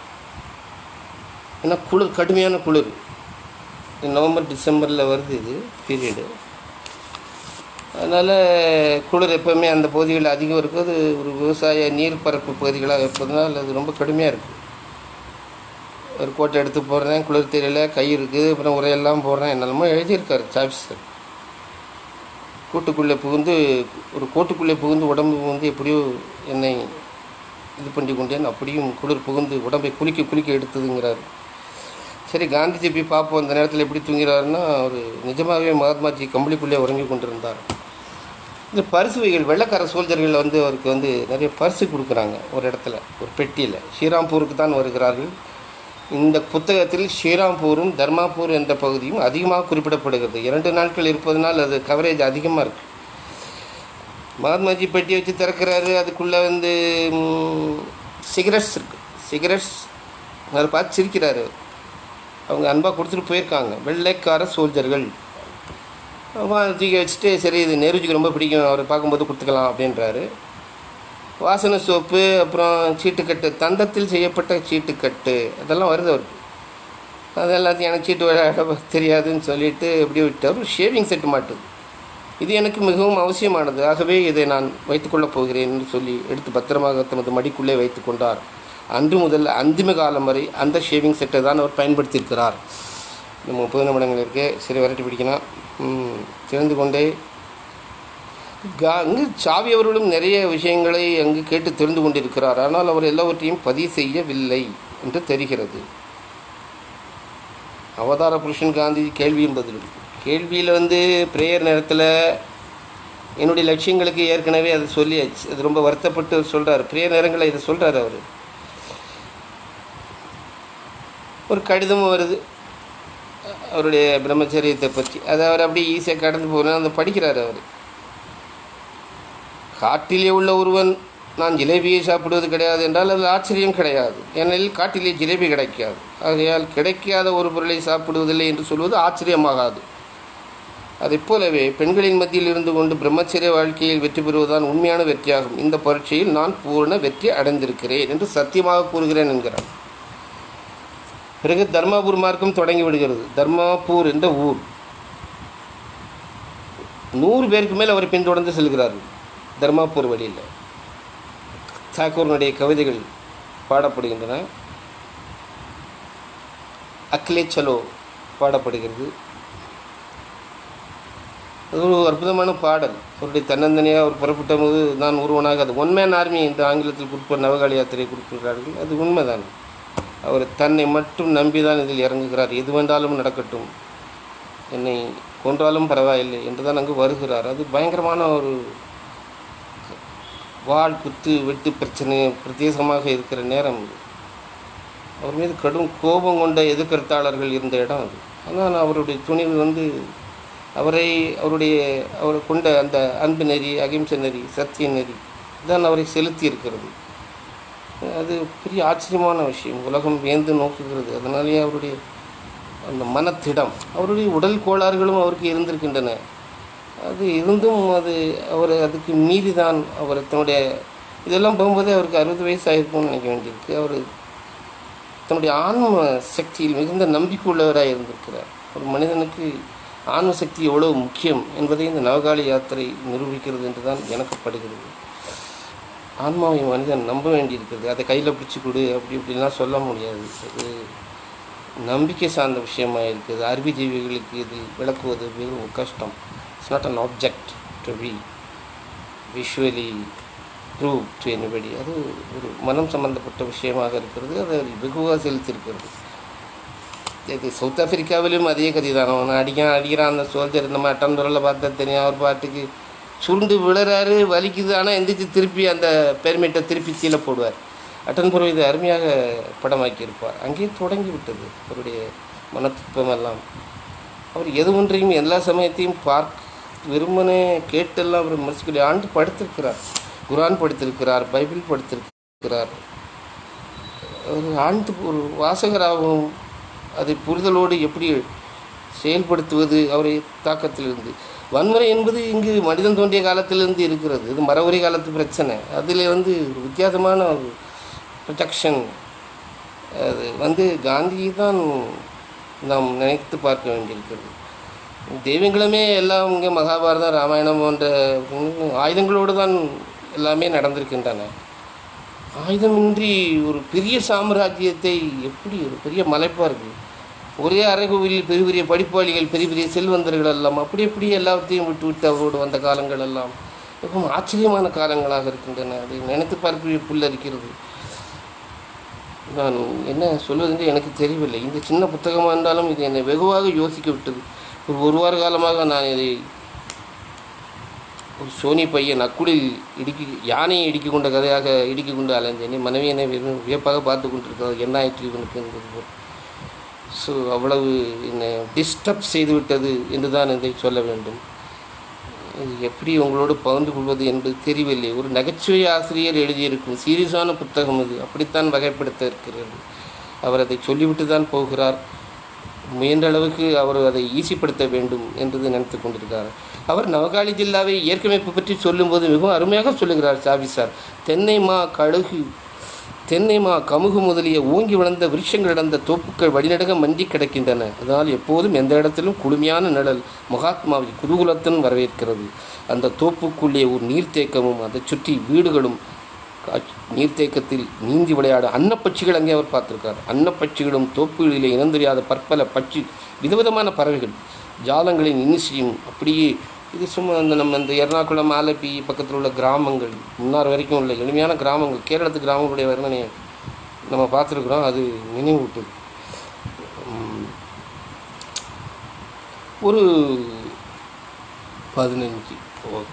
S2: ஏன்னா குளிர் கடுமையான குளிர் நவம்பர் டிசம்பரில் வருது இது பீரியடு அதனால் குளிர் எப்போவுமே அந்த பகுதிகளில் அதிகம் இருக்கும் அது ஒரு விவசாய நீர்ப்பரப்பு பகுதிகளாக இருப்பதனால் அது ரொம்ப கடுமையாக இருக்குது ஒரு கோட்டை எடுத்து போடுறேன் குளிர் தெரியல கை இருக்குது அப்புறம் உரையெல்லாம் போடுறேன் என்னெல்லாமோ எழுதியிருக்காரு சாப்ஸ்டர் கூட்டுக்குள்ளே புகுந்து ஒரு கோட்டுக்குள்ளே புகுந்து உடம்பு புகுந்து எப்படியோ என்னை இது பண்ணி கொண்டேன் அப்படியும் குளிர் புகுந்து உடம்பை குளிக்க குளிக்க எடுத்ததுங்கிறார் சரி காந்திஜி போய் பார்ப்போம் அந்த நேரத்தில் எப்படி தூங்கிறாருன்னா அவர் நிஜமாகவே மகாத்மாஜி கம்பளிக்குள்ளே உறங்கி கொண்டிருந்தார் இந்த பரிசு வகைகள் வெள்ளக்கார சோல்ஜர்கள் வந்து அவருக்கு வந்து நிறைய பரிசு கொடுக்குறாங்க ஒரு இடத்துல ஒரு பெட்டியில் ஸ்ரீராம்பூருக்கு தான் வருகிறார்கள் இந்த புத்தகத்தில் ஸ்ரீராம்பூரும் தர்மாபூர் என்ற பகுதியும் அதிகமாக குறிப்பிடப்படுகிறது இரண்டு நாட்கள் இருப்பதனால் அது கவரேஜ் அதிகமாக இருக்குது மகாத்மாஜி பெட்டி வச்சு திறக்கிறாரு அதுக்குள்ளே வந்து சிகரெட்ஸ் இருக்குது சிகரெட்ஸ் அதை பார்த்து சிரிக்கிறாரு அவங்க அன்பாக கொடுத்துட்டு போயிருக்காங்க வெள்ளைக்கார சோல்ஜர்கள் தூக்கி வச்சுட்டு சரி இது நேருஜிக்கு ரொம்ப பிடிக்கும் அவரை பார்க்கும்போது கொடுத்துக்கலாம் அப்படின்றாரு வாசனை சோப்பு அப்புறம் சீட்டுக்கட்டு தந்தத்தில் செய்யப்பட்ட சீட்டுக்கட்டு அதெல்லாம் வருது அவருக்கு அது எல்லாத்தையும் எனக்கு சீட்டு விளையாட தெரியாதுன்னு சொல்லிட்டு இப்படி விட்டார் ஷேவிங் செட்டு மாட்டுது இது எனக்கு மிகவும் அவசியமானது ஆகவே இதை நான் வைத்துக்கொள்ளப் போகிறேன் என்று சொல்லி எடுத்து பத்திரமாக தமது மடிக்குள்ளே வைத்து கொண்டார் அன்று முதல் அந்திம காலம் வரை அந்த ஷேவிங் செட்டை தான் அவர் பயன்படுத்தியிருக்கிறார் இந்த முப்பது நிமிடங்கள் இருக்கு சரி விரட்டி பிடிக்கணும் ம், திறந்து கொண்டே கா- அங்கு சாவி அவர்களும் நிறைய விஷயங்களை அங்கு கேட்டு தெரிந்து கொண்டிருக்கிறார் ஆனால் அவர் எல்லாவற்றையும் பதிவு செய்யவில்லை என்று தெரிகிறது அவதார புருஷன் காந்தி கேள்வியும் பதில் கேள்வியில் வந்து ப்ரேயர் நேரத்தில் என்னுடைய லட்சியங்களுக்கு ஏற்கனவே அதை சொல்லியாச்சு அது ரொம்ப வருத்தப்பட்டு சொல்கிறார் ப்ரேயர் நேரங்களில் இதை சொல்கிறார் அவர் ஒரு கடிதமும் வருது அவருடைய பிரம்மச்சரியத்தை பற்றி அதை அவர் அப்படியே ஈஸியாக கடந்து போகணும் அதை படிக்கிறார் அவர் காட்டிலே உள்ள ஒருவன் நான் ஜிலேபியை சாப்பிடுவது கிடையாது என்றால் அது ஆச்சரியம் கிடையாது ஏனெனில் காட்டிலே ஜிலேபி கிடைக்காது ஆகையால் கிடைக்காத ஒரு பொருளை சாப்பிடுவதில்லை என்று சொல்வது ஆச்சரியமாகாது அதைப் போலவே பெண்களின் மத்தியில் இருந்து கொண்டு பிரம்மச்சரிய வாழ்க்கையில் வெற்றி பெறுவதுதான் உண்மையான வெற்றியாகும் இந்த பரீட்சையில் நான் பூர்ண வெற்றி அடைந்திருக்கிறேன் என்று சத்தியமாக கூறுகிறேன் என்கிறார் பிறகு தர்மாபூர் மார்க்கம் தொடங்கி விடுகிறது தர்மாபூர் என்ற ஊர் நூறு பேருக்கு மேல் அவர் பின்தொடர்ந்து செல்கிறார்கள் தர்மாபூர் வழியில் தாக்கூரனுடைய கவிதைகள் பாடப்படுகின்றன அக்லே சலோ பாடப்படுகிறது அது ஒரு அற்புதமான பாடல் அவருடைய தன்னந்தனியாக அவர் புறப்பட்ட போது நான் ஒருவனாக அது ஒன் மேன் ஆர்மி என்று ஆங்கிலத்தில் குறிப்பிட்ட நவகாளி யாத்திரை குறிப்பிடுகிறார்கள் அது உண்மைதான் அவர் தன்னை மட்டும் நம்பிதான் இதில் இறங்குகிறார் எது வேண்டாலும் நடக்கட்டும் என்னை கொன்றாலும் பரவாயில்லை என்று தான் அங்கு வருகிறார் அது பயங்கரமான ஒரு வாள் குத்து வெட்டு பிரச்சனை பிரத்யேகமாக இருக்கிற நேரம் அது. அவர் மீது கடும் கோபம் கொண்ட எதிர்கருத்தாளர்கள் இருந்த இடம் அது ஆனால் அவருடைய துணிவு வந்து அவரை அவருடைய அவர் கொண்ட அந்த அன்பு நெறி அகிம்சை நெறி சத்திய நெறி தான் அவரை செலுத்தி இருக்கிறது அது பெரிய ஆச்சரியமான விஷயம் உலகம் வியந்து நோக்குகிறது அதனாலேயே அவருடைய அந்த மனத்திடம் அவருடைய உடல் கோளாறுகளும் அவருக்கு இருந்திருக்கின்றன அது இருந்தும் அது அவர் அதுக்கு மீறி தான் அவர் தன்னுடைய இதெல்லாம் போகும்போதே அவருக்கு அறுபது வயசு ஆயிருக்கும்னு நினைக்க வேண்டியிருக்கு அவர் தன்னுடைய ஆன்ம சக்தியில் மிகுந்த நம்பிக்கை உள்ளவராக இருந்திருக்கிறார் ஒரு மனிதனுக்கு ஆன்ம சக்தி எவ்வளவு முக்கியம் என்பதை இந்த நவகாளி யாத்திரை நிரூபிக்கிறது என்று தான் எனக்கு படுகிறது ஆன்மாவை மனிதன் நம்ப வேண்டியிருக்கிறது அதை கையில் பிடிச்சி கொடு அப்படி இப்படிலாம் சொல்ல முடியாது அது நம்பிக்கை சார்ந்த விஷயமா இருக்குது அறிவுஜீவிகளுக்கு இது விளக்குவது மிகவும் கஷ்டம் it's not an object to be visually proved to anybody அது ஒரு மனம் சம்பந்தப்பட்ட விஷயமாக இருக்கிறது அதை வெகுவாக செலுத்தியிருக்கிறது இது சவுத் ஆப்பிரிக்காவிலும் அதே கதை தான் அவன் அடிக்கான் அடிக்கிறான் அந்த சோல்ஜர் நம்ம அட்டன்துறையில் பார்த்தா தெரியும் அவர் பாட்டுக்கு சுருண்டு விழுறாரு வலிக்குது ஆனால் எந்திரிச்சு திருப்பி அந்த பெருமிட்டை திருப்பி கீழே போடுவார் அட்டன்புரம் இது அருமையாக படமாக்கியிருப்பார் அங்கேயே தொடங்கி விட்டது அவருடைய மனத்துப்பம் எல்லாம் அவர் எது ஒன்றையும் எல்லா சமயத்தையும் பார்க்க வெறுமனே கேட்டெல்லாம் அவர் விமர்சிக்கக்கூடிய ஆண்டு படுத்திருக்கிறார் குரான் படித்திருக்கிறார் பைபிள் படித்திருக்கிறார் ஒரு ஆண்டு ஒரு வாசகராகவும் அதை புரிதலோடு எப்படி செயல்படுத்துவது அவரை தாக்கத்திலிருந்து வன்முறை என்பது இங்கு மனிதன் தோன்றிய காலத்திலிருந்து இருக்கிறது இது மரவரி காலத்து பிரச்சனை அதில் வந்து ஒரு வித்தியாசமான ஒரு ப்ரொடெக்ஷன் அது வந்து காந்தி தான் நாம் நினைத்து பார்க்க வேண்டியிருக்கிறது தெய்வங்களுமே எல்லாம் இங்கே மகாபாரதம் ராமாயணம் போன்ற ஆயுதங்களோடு தான் எல்லாமே நடந்திருக்கின்றன ஆயுதமின்றி ஒரு பெரிய சாம்ராஜ்யத்தை எப்படி ஒரு பெரிய மலைப்பாக இருக்குது ஒரே அறைகோவில் பெரிய பெரிய படிப்பாளிகள் பெரிய பெரிய செல்வந்தர்கள் எல்லாம் அப்படி அப்படி எல்லாத்தையும் விட்டு விட்டு அவரோடு வந்த காலங்கள் எல்லாம் மிகவும் ஆச்சரியமான காலங்களாக இருக்கின்றன அதை நினைத்து பார்க்கவே புல்லரிக்கிறது நான் என்ன சொல்வதென்று எனக்கு தெரியவில்லை இந்த சின்ன புத்தகமாக இருந்தாலும் இது என்னை வெகுவாக யோசிக்க விட்டது ஒரு ஒரு வார காலமாக நான் இதை ஒரு சோனி பையன் நக்குளில் இடுக்கி யானையை இடுக்கி கொண்ட கதையாக இடுக்கி கொண்டு அலைஞ்சேன் மனைவியனை வெறும் வியப்பாக பார்த்து கொண்டிருக்கிறது என்ன ஆயிற்று இவனுக்கு என்பது போல் ஸோ அவ்வளவு என்னை டிஸ்டர்ப் செய்து விட்டது என்று தான் இதை சொல்ல வேண்டும் இது எப்படி உங்களோடு பகிர்ந்து கொள்வது என்பது தெரியவில்லை ஒரு நகைச்சுவை ஆசிரியர் எழுதியிருக்கும் சீரியஸான புத்தகம் இது அப்படித்தான் வகைப்படுத்த இருக்கிறது அவர் அதை சொல்லிவிட்டு தான் போகிறார் முயன்ற அளவுக்கு அவர் அதை ஈசிப்படுத்த வேண்டும் என்று நினைத்து கொண்டிருக்கிறார் அவர் நவகாளி ஜில்லாவை இயற்கமைப்பு பற்றி சொல்லும்போது மிகவும் அருமையாக சொல்லுகிறார் சாவி சார் தென்னை மா கழுகு தென்னை மா கமுகு முதலிய ஓங்கி வளர்ந்த விருட்சங்கள் இடந்த தோப்புக்கள் வழிநடக மண்டி கிடக்கின்றன அதனால் எப்போதும் எந்த இடத்திலும் குளுமையான நிழல் மகாத்மாவை குதூகுலத்துடன் வரவேற்கிறது அந்த தோப்புக்குள்ளே ஒரு நீர்த்தேக்கமும் அதைச் சுற்றி வீடுகளும் காட்சி- நீர்த்தேக்கத்தில் நீந்தி விளையாட அன்னப்பட்சிகள் அங்கே அவர் பார்த்திருக்கார் அன்னப்பட்சிகளும் தோப்புகளிலே இனந்தெரியாத பற்பல பட்சி விதவிதமான பறவைகள் ஜாலங்களின் இன்னிசையும் அப்படியே இது சும்மா அந்த நம்ம இந்த எர்ணாகுளம் ஆலப்பி பக்கத்தில் உள்ள கிராமங்கள் முன்னார் வரைக்கும் உள்ள எளிமையான கிராமங்கள் கேரளத்து கிராமங்களுடைய வர்ணனையை நம்ம பார்த்துருக்குறோம் அது நினைவூட்டுது உம், ஒரு பதினஞ்சு ஓகே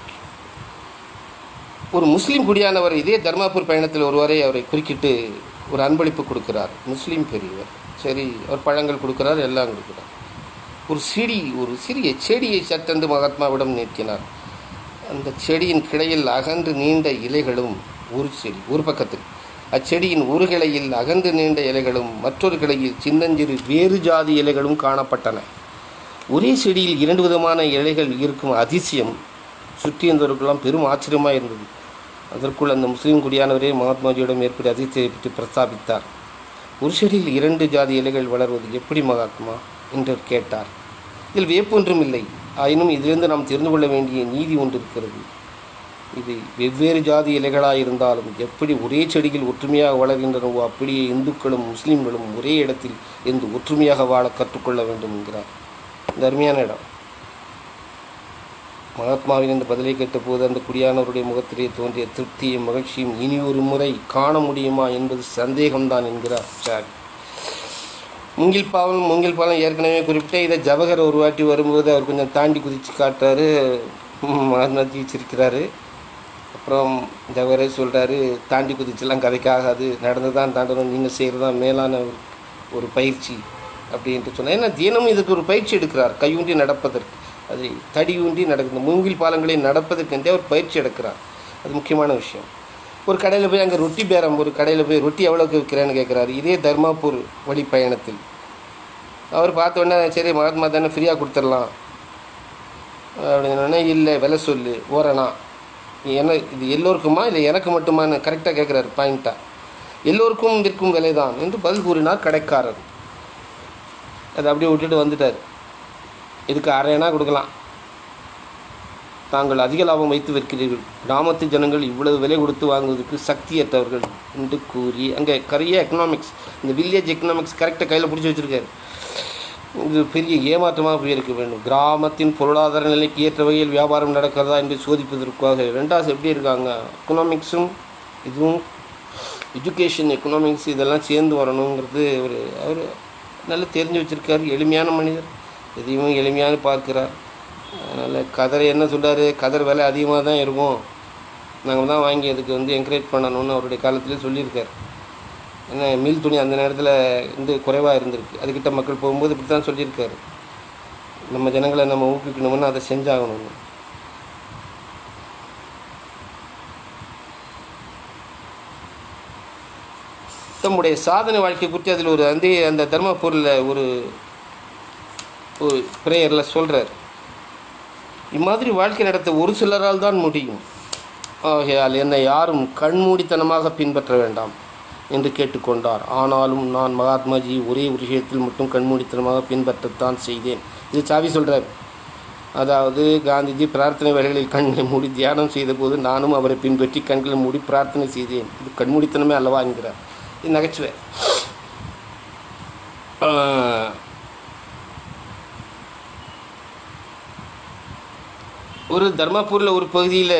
S2: ஒரு முஸ்லீம் குடியானவர் இதே தர்மாபூர் பயணத்தில் ஒருவரை அவரை குறுக்கிட்டு ஒரு அன்பளிப்பு கொடுக்கிறார் முஸ்லீம் பெரியவர் சரி அவர் பழங்கள் கொடுக்கிறார் எல்லாம் கொடுக்கிறார் ஒரு செடி ஒரு சிறிய செடியை சட்டென்று மகாத்மாவிடம் நீட்டினார் அந்த செடியின் கிளையில் அகன்று நீண்ட இலைகளும் ஒரு செடி ஒரு பக்கத்தில் அச்செடியின் ஒரு கிளையில் அகன்று நீண்ட இலைகளும் மற்றொரு கிளையில் சின்னஞ்சிறு வேறு ஜாதி இலைகளும் காணப்பட்டன ஒரே செடியில் இரண்டு விதமான இலைகள் இருக்கும் அதிசயம் சுற்றியிருந்தவருக்கெல்லாம் பெரும் ஆச்சரியமாக இருந்தது அதற்குள் அந்த முஸ்லீம் குடியானவரே மகாத்மாஜியிடம் ஏற்பட்ட அதிசயத்தை பற்றி பிரஸ்தாபித்தார் ஒரு செடியில் இரண்டு ஜாதி இலைகள் வளர்வது எப்படி மகாத்மா என்று கேட்டார் இதில் வியப்பொன்றும் இல்லை ஆயினும் இதிலிருந்து நாம் தெரிந்து கொள்ள வேண்டிய நீதி ஒன்று இருக்கிறது இது வெவ்வேறு ஜாதி இலைகளாக இருந்தாலும் எப்படி ஒரே செடியில் ஒற்றுமையாக வளர்கின்றனவோ அப்படியே இந்துக்களும் முஸ்லீம்களும் ஒரே இடத்தில் இருந்து ஒற்றுமையாக வாழ கற்றுக்கொள்ள வேண்டும் என்கிறார் இந்த அருமையான இடம் மகாத்மாவின் இந்த பதிலை கேட்டபோது அந்த குடியானவருடைய முகத்திலே தோன்றிய திருப்தியும் மகிழ்ச்சியும் இனி ஒரு முறை காண முடியுமா என்பது சந்தேகம்தான் என்கிறார் சார் மூங்கில் பாலம் மூங்கில் பாலம் ஏற்கனவே குறிப்பிட்ட இதை ஜவஹர் ஒரு வாட்டி வரும்போது அவர் கொஞ்சம் தாண்டி குதித்து காட்டுறாரு மகாத்மாஜி வச்சிருக்கிறாரு அப்புறம் ஜவஹரே சொல்கிறாரு தாண்டி குதிச்செல்லாம் கதைக்காகாது நடந்து தான் தாண்டணும் நீங்கள் செய்கிறது தான் மேலான ஒரு ஒரு பயிற்சி அப்படின்ட்டு சொன்னார் ஏன்னா தினமும் இதுக்கு ஒரு பயிற்சி எடுக்கிறார் கையூன்றி நடப்பதற்கு அது தடியூன்றி நடக்குது மூங்கில் பாலங்களை நடப்பதற்கென்றே அவர் பயிற்சி எடுக்கிறார் அது முக்கியமான விஷயம் ஒரு கடையில் போய் அங்கே ரொட்டி பேரம் ஒரு கடையில் போய் ரொட்டி எவ்வளோக்கு விற்கிறேன்னு கேட்குறாரு இதே தர்மாப்பூர் வழி பயணத்தில் அவர் பார்த்த உடனே சரி மகாத்மா தானே ஃப்ரீயாக கொடுத்துடலாம் அப்படின்னோடனே இல்லை விலை சொல்லு ஓரணா என்ன இது எல்லோருக்குமா இல்லை எனக்கு மட்டுமான்னு கரெக்டாக கேட்குறாரு பாயிண்ட்டாக எல்லோருக்கும் விற்கும் விலைதான் என்று பதில் கூறினார் கடைக்காரர் அதை அப்படியே விட்டுட்டு வந்துட்டார் இதுக்கு அரையணா கொடுக்கலாம் தாங்கள் அதிக லாபம் வைத்து விற்கிறீர்கள் கிராமத்து ஜனங்கள் இவ்வளவு விலை கொடுத்து வாங்குவதற்கு சக்தியற்றவர்கள் என்று கூறி அங்கே கரிய எக்கனாமிக்ஸ் இந்த வில்லேஜ் எக்கனாமிக்ஸ் கரெக்டாக கையில் பிடிச்சி வச்சுருக்காரு இது பெரிய ஏமாற்றமாக போயிருக்க வேண்டும் கிராமத்தின் பொருளாதார நிலைக்கு ஏற்ற வகையில் வியாபாரம் நடக்கிறதா என்று சோதிப்பதற்காக ரெண்டாவது எப்படி இருக்காங்க எக்கனாமிக்ஸும் இதுவும் எஜுகேஷன் எக்கனாமிக்ஸ் இதெல்லாம் சேர்ந்து வரணுங்கிறது ஒரு அவர் நல்லா தெரிஞ்சு வச்சுருக்காரு எளிமையான மனிதர் எதையும் எளிமையான பார்க்கிறார் அதனால் கதரை என்ன சொல்றாரு கதர் விலை அதிகமாக தான் இருக்கும் நாங்கள் தான் வாங்கி அதுக்கு வந்து என்கரேஜ் பண்ணணும்னு அவருடைய காலத்திலே சொல்லியிருக்கார் ஏன்னா மில் துணி அந்த நேரத்தில் வந்து குறைவாக இருந்திருக்கு அதுக்கிட்ட மக்கள் போகும்போது இப்படி தான் சொல்லியிருக்காரு நம்ம ஜனங்களை நம்ம ஊக்குவிக்கணும்னு அதை செஞ்சாகணும்னு தம்முடைய சாதனை வாழ்க்கை குறித்து அதில் ஒரு அந்த அந்த தர்மபுரியில் ஒரு ஒரு ப்ரேயரில் சொல்கிறார் இம்மாதிரி வாழ்க்கை நடத்த ஒரு சிலரால் தான் முடியும் ஆகையால் என்னை யாரும் கண்மூடித்தனமாக பின்பற்ற வேண்டாம் என்று கேட்டுக்கொண்டார் ஆனாலும் நான் மகாத்மாஜி ஒரே ஒரு விஷயத்தில் மட்டும் கண்மூடித்தனமாக பின்பற்றத்தான் செய்தேன் இது சாவி சொல்கிறார் அதாவது காந்திஜி பிரார்த்தனை வேலைகளில் கண்ணை மூடி தியானம் செய்தபோது நானும் அவரை பின்பற்றி கண்களை மூடி பிரார்த்தனை செய்தேன் இது கண்மூடித்தனமே அல்லவா என்கிறார் இது நகைச்சுவை ஆஹ், ஒரு தர்மபூரில் ஒரு பகுதியில்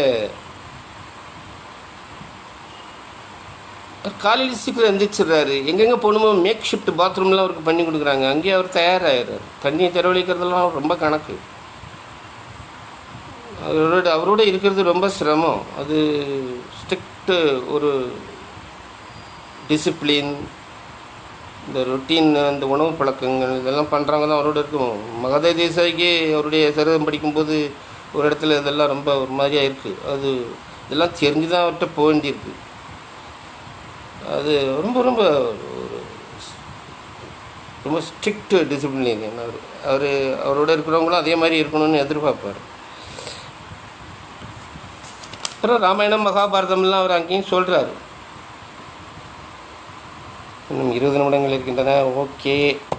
S2: காலையில் சீக்கிரம் எந்திரிச்சிடுறாரு எங்கெங்கே போகணுமோ மேக் ஷிஃப்ட் பாத்ரூம்லாம் அவருக்கு பண்ணி கொடுக்குறாங்க அங்கேயே அவர் தயாராகிடுறாரு தண்ணியை செலவழிக்கிறதெல்லாம் ரொம்ப கணக்கு அவரோட அவரோட இருக்கிறது ரொம்ப சிரமம் அது ஸ்ட்ரிக்ட்டு ஒரு டிசிப்ளின் இந்த ரொட்டீன் அந்த உணவு பழக்கங்கள் இதெல்லாம் பண்ணுறாங்க தான் அவரோட இருக்கும் மகதே தேசாய்க்கு அவருடைய சரிதம் படிக்கும்போது ஒரு இடத்துல இதெல்லாம் ரொம்ப ஒரு மாதிரியாக இருக்குது அது இதெல்லாம் தெரிஞ்சு தான் அவர்கிட்ட போக வேண்டியிருக்கு அது ரொம்ப ரொம்ப ஒரு ரொம்ப ஸ்ட்ரிக்ட் டிசிப்ளின் அவர் அவர் அவரோட இருக்கிறவங்களும் அதே மாதிரி இருக்கணும்னு எதிர்பார்ப்பார் அப்புறம் ராமாயணம் மகாபாரதம்லாம் அவர் அங்கேயும் சொல்கிறாரு இன்னும் இருபது நிமிடங்கள் இருக்கின்றன ஓகே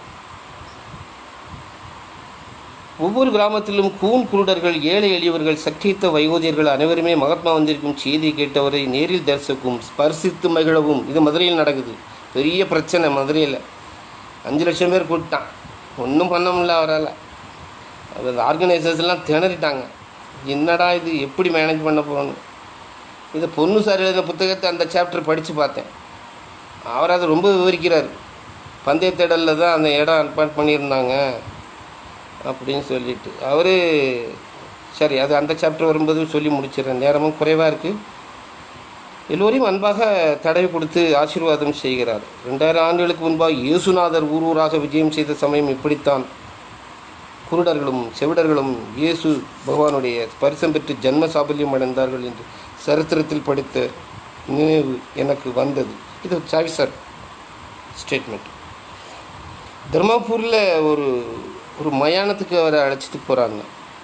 S2: ஒவ்வொரு கிராமத்திலும் கூன் குருடர்கள் ஏழை எளியவர்கள் சக்தித்த வைகோதியர்கள் அனைவருமே மகாத்மா வந்திருக்கும் செய்தி கேட்டவரை நேரில் தரிசிக்கும் ஸ்பர்சித்து மகிழவும் இது மதுரையில் நடக்குது பெரிய பிரச்சனை மதுரையில் அஞ்சு லட்சம் பேர் கூப்பிட்டான் ஒன்றும் பண்ண முடியல அவரால் அவர் ஆர்கனைசர்ஸ் எல்லாம் திணறிட்டாங்க என்னடா இது எப்படி மேனேஜ் பண்ண போகணும் இது பொண்ணு சார் எழுதின புத்தகத்தை அந்த சாப்டர் படித்து பார்த்தேன் அவர் அதை ரொம்ப விவரிக்கிறார் பந்தயத்திடலில் தான் அந்த இடம் அட்பாயிண்ட் பண்ணியிருந்தாங்க அப்படின்னு சொல்லிட்டு அவர் சரி அது அந்த சாப்டர் வரும்போது சொல்லி முடிச்சிடுறேன் நேரமும் குறைவாக இருக்குது எல்லோரையும் அன்பாக தடவி கொடுத்து ஆசீர்வாதம் செய்கிறார் ரெண்டாயிரம் ஆண்டுகளுக்கு முன்பாக இயேசுநாதர் ஊர் ஊராக விஜயம் செய்த சமயம் இப்படித்தான் குருடர்களும் செவிடர்களும் இயேசு பகவானுடைய ஸ்பரிசம் பெற்று ஜன்ம சாபல்யம் அடைந்தார்கள் என்று சரித்திரத்தில் படித்த நினைவு எனக்கு வந்தது இது சாவி சார் ஸ்டேட்மெண்ட் தர்மபூரில் ஒரு ஒரு மயானத்துக்கு அவரை அழைச்சிட்டு போகிறாங்க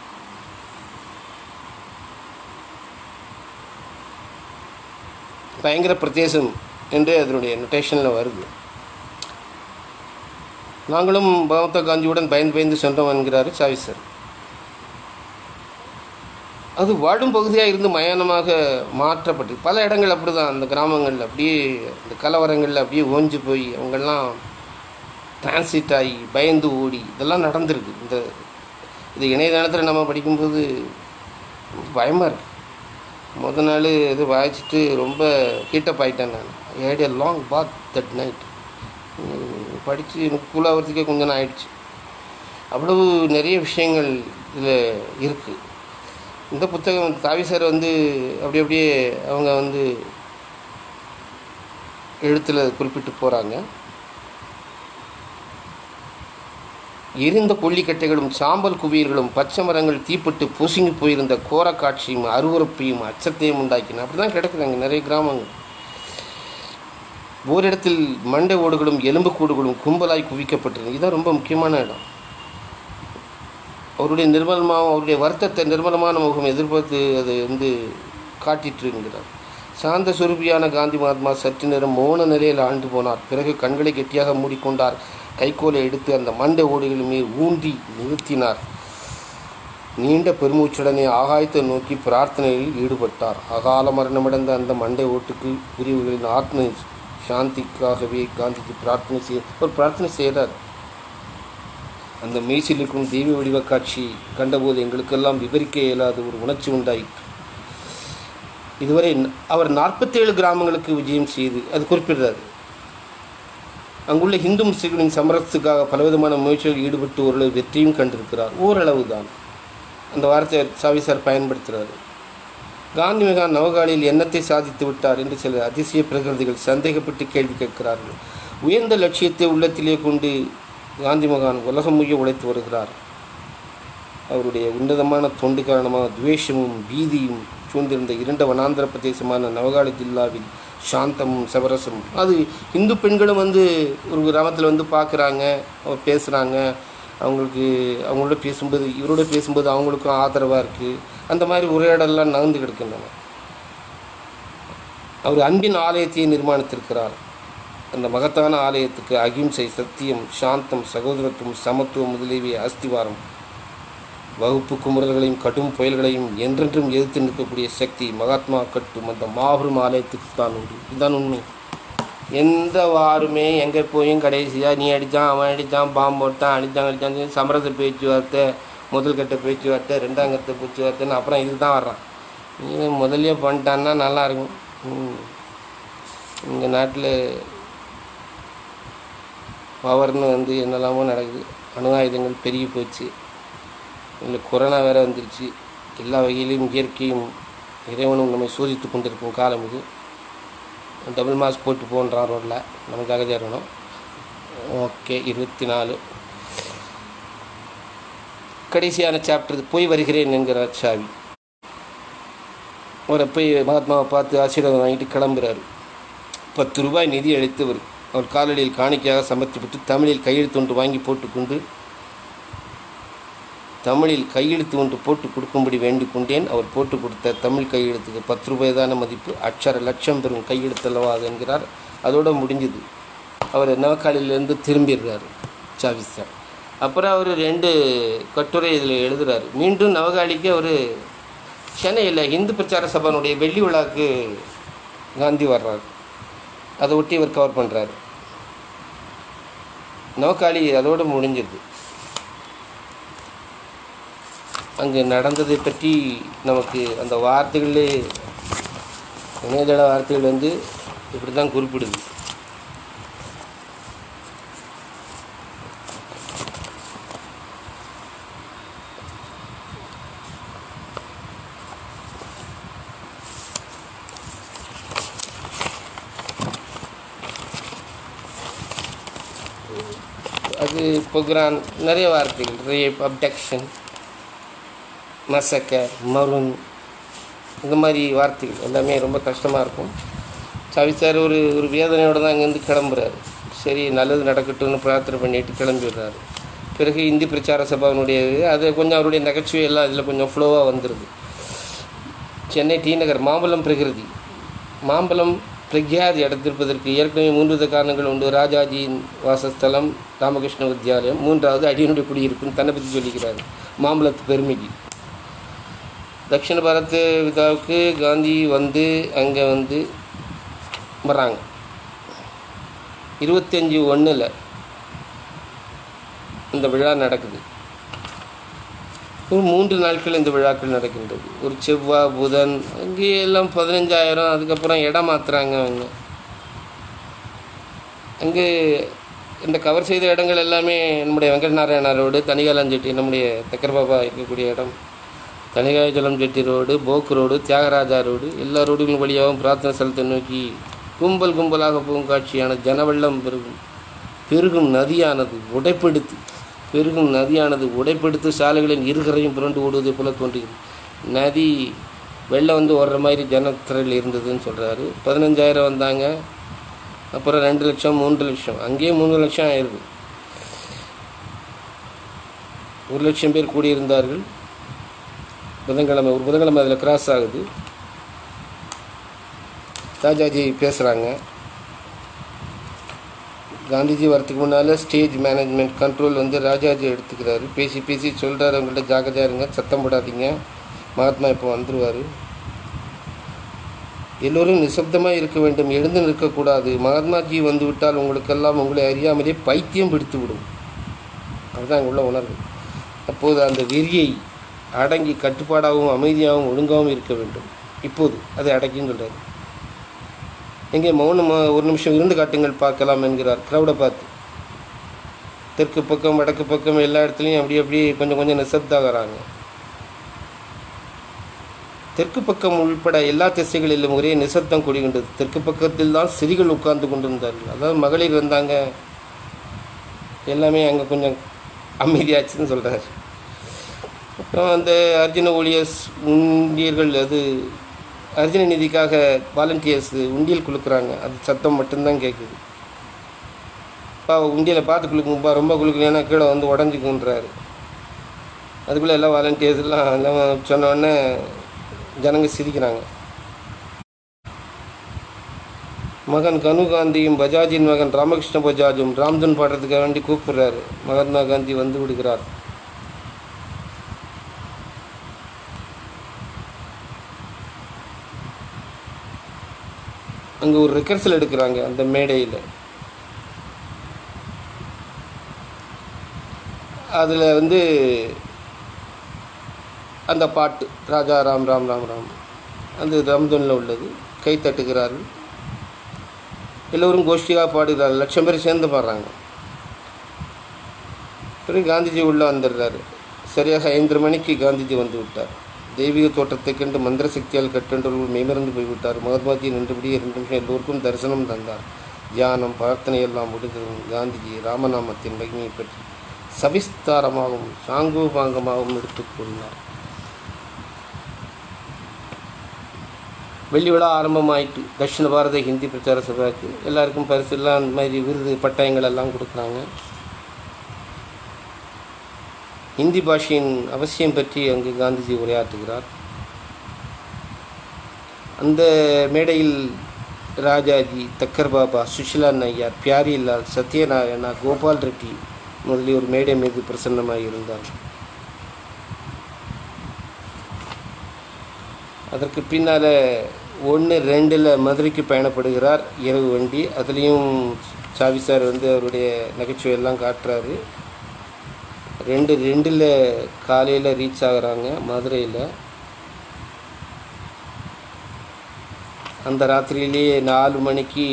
S2: பயங்கர பிரதேசம் என்று அதனுடைய நொட்டேஷனில் வருது நாங்களும் மமதா காந்தியுடன் பயந்து பயந்து சென்றோம் என்கிறார் சாவி சார் அது வாழும் பகுதியாக இருந்து மயானமாக மாற்றப்பட்டு பல இடங்கள் அப்படி தான் அந்த கிராமங்களில் அப்படியே அந்த கலவரங்களில் அப்படியே ஓஞ்சு போய் அவங்கெல்லாம் டிரான்சிட் ஆகி பயந்து ஓடி இதெல்லாம் நடந்திருக்கு இந்த இது இணையதளத்தில் நம்ம படிக்கும்போது பயமாக இருக்குது முத நாள் இது வாய்ச்சிட்டு ரொம்ப ஹீட்டப் ஆகிட்டேன் நான் ate a long bath that night படித்து எனக்கு கூலாகிறதுக்கே கொஞ்ச நேரம் ஆயிடுச்சு அவ்வளவு நிறைய விஷயங்கள் இதில் இருக்குது இந்த புத்தகம் தாவி சார் வந்து அப்படி அப்படியே அவங்க வந்து எழுத்தில் குறிப்பிட்டு போகிறாங்க எரிந்த கொல்லிக்கட்டைகளும் சாம்பல் குவியல்களும் பச்சை மரங்கள் தீப்பட்டு பொசுங்கி போயிருந்த கோர காட்சியும் அருவறுப்பையும் அச்சத்தையும் உண்டாக்கின அப்படி தான் கிடக்குது அங்கே நிறைய கிராமங்கள் ஓரிடத்தில் மண்டை ஓடுகளும் எலும்புக்கூடுகளும் கும்பலாய் குவிக்கப்பட்டிருந்தது இதுதான் ரொம்ப முக்கியமான இடம் அவருடைய நிர்மலமாக அவருடைய வருத்தத்தை நிர்மலமான முகம் எதிர்பார்த்து அது வந்து காட்டிட்டுருங்கிறார் சாந்த சுரூபியான காந்தி மகாத்மா சற்று நேரம் மௌன நிலையில் ஆண்டு போனார் பிறகு கண்களை கெட்டியாக மூடிக்கொண்டார் கைக்கோலை எடுத்து அந்த மண்டை ஓடுகள் மீது ஊன்றி நிறுத்தினார் நீண்ட பெருமூச்சுடனே ஆகாயத்தை நோக்கி பிரார்த்தனையில் ஈடுபட்டார் அகால மரணமடைந்த அந்த மண்டை ஓட்டுக்கு பிரிவுகளின் ஆத்ம சாந்திக்காகவே காந்திஜி பிரார்த்தனை செய்ய ஒரு பிரார்த்தனை செய்கிறார் அந்த மெய்சில் இருக்கும் தெய்வ வடிவ காட்சி கண்டபோது எங்களுக்கெல்லாம் விவரிக்க இயலாத ஒரு உணர்ச்சி உண்டாயிற்று இதுவரை ந- அவர் நாற்பத்தேழு கிராமங்களுக்கு விஜயம் செய்து அது குறிப்பிடுறாரு அங்குள்ள இந்து முஸ்லிம்களின் சமரசத்துக்காக பலவிதமான முயற்சிகளில் ஈடுபட்டு ஓரளவு வெற்றியும் கண்டிருக்கிறார் ஓரளவு தான் அந்த வார்த்தையை சாவி சார் பயன்படுத்துகிறார் காந்தி மகான் நவகாலியில் எண்ணத்தை சாதித்து விட்டார் என்று சில அதிசய பிரகிருதிகள் சந்தேகப்பட்டு கேள்வி கேட்கிறார்கள் உயர்ந்த லட்சியத்தை உள்ளத்திலே கொண்டு காந்தி மகான் உலகம் முய்ய உழைத்து வருகிறார் அவருடைய உன்னதமான தொண்டு காரணமாக துவேஷமும் பீதியும் சூழ்ந்திருந்த இரண்ட வனாந்திர பிரதேசமான நவகாளி ஜில்லாவில் சாந்தமும் சவரசமும் அது இந்து பெண்களும் வந்து ஒரு கிராமத்தில் வந்து பார்க்குறாங்க அவர் பேசுகிறாங்க அவங்களுக்கு அவங்களோட பேசும்போது இவரோட பேசும்போது அவங்களுக்கும் ஆதரவாக இருக்குது அந்த மாதிரி உரையாடலாம் நகர்ந்து கிடக்கின்றன அவர் அன்பின் ஆலயத்தை நிர்மாணித்திருக்கிறார் அந்த மகத்தான ஆலயத்துக்கு அகிம்சை சத்தியம் சாந்தம் சகோதரத்துவம் சமத்துவம் முதலியவை அஸ்திவாரம் வகுப்பு குமுறல்களையும் கடும் புயல்களையும் என்றென்றும் எதிர்த்து நிற்கக்கூடிய சக்தி மகாத்மா கட்டும் அந்த மாபெரும் ஆலயத்துக்கு தான் உண்டு இதுதான் உண்மை எந்த வாருமே எங்கே போயும் கடைசியாக நீ அடித்தான் அவன் அடித்தான் பாம்பு போட்டான் அடித்தான் அடித்தான் சமரச பேச்சுவார்த்தை முதல் கட்ட பேச்சுவார்த்தை ரெண்டாம் கட்ட பேச்சுவார்த்தைன்னு அப்புறம் இதுதான் வர்றான் இது முதல்லயே பண்ணிட்டான்னா நல்லா இருக்கும் இந்த நாட்டில் பவர்னு வந்து என்னெல்லாமோ நடக்குது அணு ஆயுதங்கள் பெருகி போச்சு இல்லை கொரோனா வேறு வந்துருச்சு எல்லா வகையிலும் இயற்கையும் இறைவனும் நம்மை சோதித்து கொண்டிருக்கும் காலம் இது டபுள் மாஸ் போட்டு போன்றான் ரோட்டில் நமக்காக சேரணும் ஓகே இருபத்தி நாலு கடைசியான சாப்டர் போய் வருகிறேன் என்கிறார் சாவி அவரை போய் மகாத்மாவை பார்த்து ஆசீர்வாதம் வாங்கிட்டு கிளம்புறாரு பத்து ரூபாய் நிதி அளித்தவர் அவர் காலடியில் காணிக்கையாக சமர்ப்பித்து தமிழில் கையெழுத்து ஒன்று வாங்கி போட்டுக்கொண்டு தமிழில் கையெழுத்து ஒன்று போட்டு கொடுக்கும்படி வேண்டிக் கொண்டேன் அவர் போட்டு கொடுத்த தமிழ் கையெழுத்துக்கு பத்து ரூபாய் தான மதிப்பு அட்சர லட்சம் பெறும் கையெழுத்தல்லவா அது என்கிறார் அதோட முடிஞ்சுது அவர் நவக்காலிலேருந்து திரும்பிடுறாரு சாவிஸ் சார் அப்புறம் அவர் ரெண்டு கட்டுரை இதில் எழுதுறாரு மீண்டும் நவகாலிக்கு அவர் சென்னையில் இந்து பிரச்சார சபானுடைய வெள்ளி விழாக்கு காந்தி வர்றாரு அதை ஒட்டி இவர் கவர் பண்ணுறாரு நவக்காளி அதோடு முடிஞ்சது அங்கே நடந்ததை பற்றி நமக்கு அந்த வார்த்தைகளே இணையதள வார்த்தைகள் வந்து இப்படி தான் குறிப்பிடுது அது பொக்ரான் நிறைய வார்த்தைகள் ரேப் அப்டக்ஷன் மசக்க மருன் இந்த மாதிரி வார்த்தைகள் எல்லாமே ரொம்ப கஷ்டமாக இருக்கும் சாவி சார் ஒரு ஒரு வேதனையோடு தான் அங்கேருந்து கிளம்புறாரு சரி நல்லது நடக்கட்டும்னு பிரார்த்தனை பண்ணிட்டு கிளம்பிடுறாரு பிறகு இந்தி பிரச்சார சபாவினுடைய அது கொஞ்சம் அவருடைய நகைச்சுவை எல்லாம் இதில் கொஞ்சம் ஃப்ளோவாக வந்துடுது சென்னை டி நகர் மாம்பழம் பிரகிருதி மாம்பழம் பிரக்யாதி அடைத்திருப்பதற்கு ஏற்கனவே மூன்று வித காரணங்கள் உண்டு ராஜாஜியின் வாசஸ்தலம் ராமகிருஷ்ண வித்யாலயம் மூன்றாவது அடியனுடைய குடியிருப்புன்னு தன்னை பற்றி சொல்லிக்கிறார் மாம்பழத்து பெருமைக்கு தட்சிண பாரத விழாவுக்கு காந்தி வந்து அங்கே வந்து வர்றாங்க இருபத்தஞ்சி ஒன்றில் இந்த விழா நடக்குது ஒரு மூன்று நாட்கள் இந்த விழாக்கள் நடக்கின்றது ஒரு செவ்வாய் புதன் அங்கே எல்லாம் பதினஞ்சாயிரம் அதுக்கப்புறம் இடம் மாற்றுறாங்க அவங்க அங்கே இந்த கவர் செய்த இடங்கள் எல்லாமே நம்முடைய வெங்கடநாராயண ரோடு தனிகாலம் செட்டி நம்முடைய தக்கர் பாபா இருக்கக்கூடிய இடம் தனிகாயஜலம் Chetty road Boag road Thyagaraja road எல்லா ரோடுகளின் வழியாகவும் பிரார்த்தனை ஸ்தலத்தை நோக்கி கும்பல் கும்பலாக போகும் காட்சியான ஜனவெள்ளம் பெருகும் பெருகும் நதியானது உடைப்பெடுத்து பெருகும் நதியானது உடைப்பெடுத்து சாலைகளின் இருகரையும் புரண்டு ஓடுவதை போல தோன்றுகிறது நதி வெள்ளம் வந்து ஓடுற மாதிரி ஜனத்திரையில் இருந்ததுன்னு சொல்கிறாரு பதினஞ்சாயிரம் வந்தாங்க அப்புறம் ரெண்டு லட்சம் மூன்று லட்சம் அங்கேயே மூணு லட்சம் ஆயிருக்கு ஒரு லட்சம் பேர் கூடியிருந்தார்கள் புதன்கிழமை ஒரு புதன்கிழமை அதில் கிராஸ் ஆகுது ராஜாஜி பேசுகிறாங்க காந்திஜி வரத்துக்கு முன்னால் ஸ்டேஜ் மேனேஜ்மெண்ட் கண்ட்ரோல் வந்து ராஜாஜி எடுத்துக்கிறாரு பேசி பேசி சொல்கிறாரு அவங்கள்ட்ட ஜாக்கிரதையா இருங்க சத்தம் போடாதீங்க மகாத்மா இப்போ வந்துடுவார் எல்லோரும் நிசப்தமாக இருக்க வேண்டும் எழுந்து நிற்கக்கூடாது மகாத்மாஜி வந்து விட்டால் உங்களுக்கெல்லாம் உங்களை அறியாமலே பைத்தியம் பிடித்து விடும் அதுதான் அங்கே உள்ள உணர்வு அப்போது அந்த வெறியை அடங்கி கட்டுப்பாடாகவும் அமைதியாகவும் ஒழுங்காகவும் இருக்க வேண்டும் இப்போது அதை அடக்கின்னு சொல்கிறார் எங்கே மௌனம் ஒரு நிமிஷம் இருந்து காட்டுங்கள் பார்க்கலாம் என்கிறார் க்ரௌடை பார்த்து தெற்கு பக்கம் வடக்கு பக்கம் எல்லா இடத்துலையும் அப்படி அப்படியே கொஞ்சம் கொஞ்சம் நிசப்தாகிறாங்க தெற்கு பக்கம் உள்பட எல்லா திசைகளிலும் ஒரே நிசப்தம் கூடுகின்றது தெற்கு பக்கத்தில் தான் சிறிகள் உட்கார்ந்து கொண்டிருந்தார்கள் அதாவது மகளிர் வந்தாங்க எல்லாமே அங்கே கொஞ்சம் அமைதியாச்சுன்னு சொல்கிறார் அப்புறம் அந்த அர்ஜுன ஊழியர்ஸ் உண்டியர்கள் அது அர்ஜுன நிதிக்காக வாலண்டியர்ஸ் உண்டியல் குலுக்குறாங்க அது சத்தம் மட்டும்தான் கேட்குது பா உண்டியலை பார்த்து குலுக்கும்பா ரொம்ப குலுக்கலைன்னா கீழே வந்து உடஞ்சிக்குன்றாரு அதுக்குள்ளே எல்லாம் வாலண்டியர்ஸ் எல்லாம் எல்லாம் சொன்ன உடனே ஜனங்க சிரிக்கிறாங்க மகன் கனு காந்தியும் பஜாஜின் மகன் ராமகிருஷ்ண பஜாஜும் ராம்தன் பாடுறதுக்காக வேண்டி கூப்பிடுறாரு மகாத்மா காந்தி வந்து விடுகிறார் அங்கே ஒரு ரிகர்சல் எடுக்கிறாங்க அந்த மேடையில் அதில் வந்து அந்த பாட்டு ராஜா ராம் ராம் ராம் ராம் அந்த ரம்தனில் உள்ளது கை தட்டுகிறார்கள் எல்லோரும் கோஷ்டியாக பாடுகிறார்கள் லட்சம் பேர் சேர்ந்து பாடுறாங்க பிறகு காந்திஜி உள்ளே வந்துடுறாரு சரியாக ஐந்து மணிக்கு காந்திஜி வந்து விட்டார் தெய்வீக தோற்றத்தைக் கண்டு மந்திர சக்தியால் கட்டென்றவர்கள் மெய்மறந்து போய்விட்டார் மகாத்மாஜி நின்றபடியே இரண்டு நிமிஷம் எல்லோருக்கும் தரிசனம் தந்தார் தியானம் பிரார்த்தனை எல்லாம் முடிந்ததும் காந்திஜி ராமநாமத்தின் மகிமையை பற்றி சவிஸ்தாரமாகவும் சாங்கோபாங்கமாகவும் எடுத்துக் கூறினார் வெள்ளி விழா ஆரம்பமாயிட்டு தட்சிண பாரத ஹிந்தி பிரச்சார சபாவுக்கு எல்லாருக்கும் பரிசு எல்லாம் அந்த மாதிரி விருது பட்டயங்கள் எல்லாம் கொடுக்குறாங்க ஹிந்தி பாஷையின் அவசியம் பற்றி அங்கு காந்திஜி உரையாற்றுகிறார் அந்த மேடையில் ராஜாஜி தக்கர் பாபா சுஷிலா நய்யார் பியாரிலால் சத்யநாராயணா கோபால் ரெட்டி முதலியோர் மேடை மீது பிரசன்னமாக இருந்தார் அதற்கு பின்னால் ஒன்று ரெண்டில் மதுரைக்கு பயணப்படுகிறார் இரவு வண்டி அதுலேயும் சாவி சார் வந்து அவருடைய நகைச்சுவை எல்லாம் காட்டுறாரு ரெண்டு ரெண்டில் காலையில் ரீச் ஆகுறாங்க மதுரையில் அந்த ராத்திரியிலேயே நாலு மணிக்கு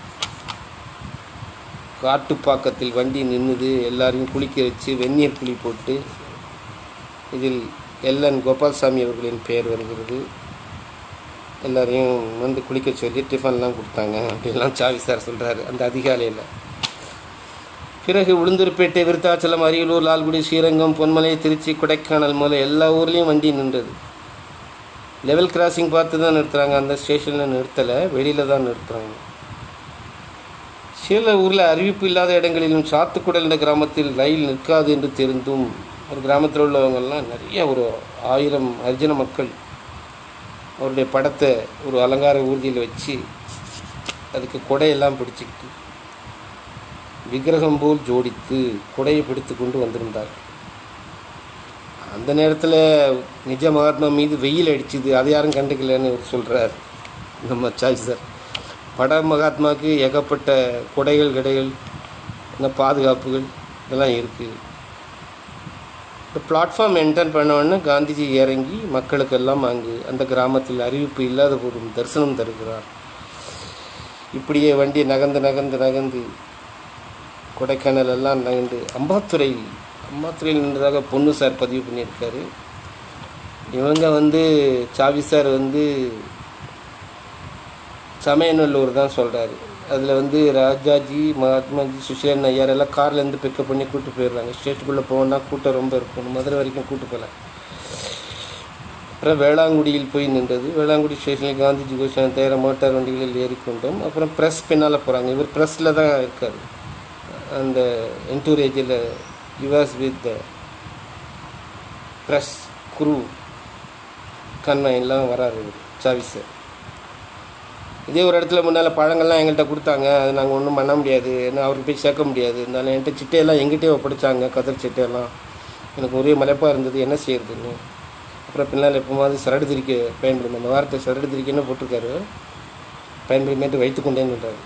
S2: காட்டுப்பாக்கத்தில் வண்டி நின்றுது எல்லாரையும் குளிக்க வச்சு வெந்நீர் குழி போட்டு இதில் எல்என் கோபால்சாமி அவர்களின் பெயர் வருகிறது எல்லாரையும் வந்து குளிக்க சொல்லி டிஃபன்லாம் கொடுத்தாங்க அப்படின்லாம் சாவி சார் சொல்கிறாரு அந்த அதிகாலையில் பிறகு உளுந்தூர்பேட்டை விருத்தாச்சலம் அரியலூர் லால்குடி ஸ்ரீரங்கம் பொன்மலை திருச்சி கொடைக்கானல் முதல்ல எல்லா ஊர்லேயும் வண்டி நின்றது லெவல் கிராசிங் பார்த்து தான் நிறுத்துகிறாங்க அந்த ஸ்டேஷனில் நிறுத்தலை வெளியில் தான் நிறுத்துகிறாங்க சில ஊரில் அறிவிப்பு இல்லாத இடங்களிலும் சாத்துக்குடல் என்ற கிராமத்தில் ரயில் நிற்காது என்று தெரிந்தும் ஒரு கிராமத்தில் உள்ளவங்கெல்லாம் நிறைய ஒரு ஆயிரம் அர்ஜுன மக்கள் அவருடைய படத்தை ஒரு அலங்கார ஊர்தியில் வச்சு அதுக்கு கொடையெல்லாம் பிடிச்சிக்கிட்டு விக்கிரகம் போல் ஜோடித்து கொடையை பிடித்து கொண்டு வந்திருந்தார் அந்த நேரத்தில் நிஜ மகாத்மா மீது வெயில் அடிச்சுது அதை யாரும் கண்டுக்கலன்னு அவர் சொல்கிறார் நம்ம சாய் சார் பட மகாத்மாவுக்கு ஏகப்பட்ட கொடைகள் கிடைகள் இந்த பாதுகாப்புகள் இதெல்லாம் இருக்குது இந்த பிளாட்ஃபார்ம் என்டர் பண்ண உடனே காந்திஜி இறங்கி மக்களுக்கெல்லாம் அங்கு அந்த கிராமத்தில் அறிவிப்பு இல்லாத போதும் தரிசனம் தருகிறார் இப்படியே வண்டி நகர்ந்து நகர்ந்து நகர்ந்து கொடைக்கானல் எல்லாம் நகர்ந்து அம்பாத்துறை அம்பாத்துறையில் நின்றதாக பொண்ணு சார் பதிவு பண்ணியிருக்காரு இவங்க வந்து சாவி சார் வந்து சமயநல்லூர் தான் சொல்கிறாரு அதில் வந்து ராஜாஜி மகாத்மாஜி சுஷேன் ஐயார் எல்லாம் கார்லேருந்து பிக்கப் பண்ணி கூட்டு போயிடுறாங்க ஸ்டேட்டுக்குள்ளே போனால் கூட்டம் ரொம்ப இருக்கும் மதுரை வரைக்கும் கூட்டு போகல அப்புறம் வேளாங்குடியில் போய் நின்றது வேளாங்குடி ஸ்டேஷனில் காந்திஜி கோஷன் தயார மோட்டார் வண்டிகளில் ஏறிக்கொண்டோம் அப்புறம் ப்ரெஸ் பின்னால் போகிறாங்க இவர் ப்ரெஸ்ஸில் தான் இருக்கார் அந்த என்டூரேஜில் யுவாஸ் வித் ப்ரெஸ் குரு கண்மையெல்லாம் வராரு இவர் சாவி சார் இதே ஒரு இடத்துல முன்னால் பழங்கள்லாம் எங்கள்கிட்ட கொடுத்தாங்க அது நாங்கள் ஒன்றும் பண்ண முடியாது ஏன்னா அவருக்கு போய் சேர்க்க முடியாது இருந்தாலும் என்கிட்ட சிட்டையெல்லாம் எங்கிட்டே ஒப்படைச்சாங்க கதர் சிட்டையெல்லாம் எனக்கு ஒரே மலைப்பாக இருந்தது என்ன செய்யறதுன்னு அப்புறம் பின்னால் எப்போமாவது சரடு திரிக்க பயன்படும் அந்த வார்த்தை சரடு திரிக்கன்னு போட்டிருக்காரு பயன்படுமேட்டு வைத்து கொண்டேன்றார்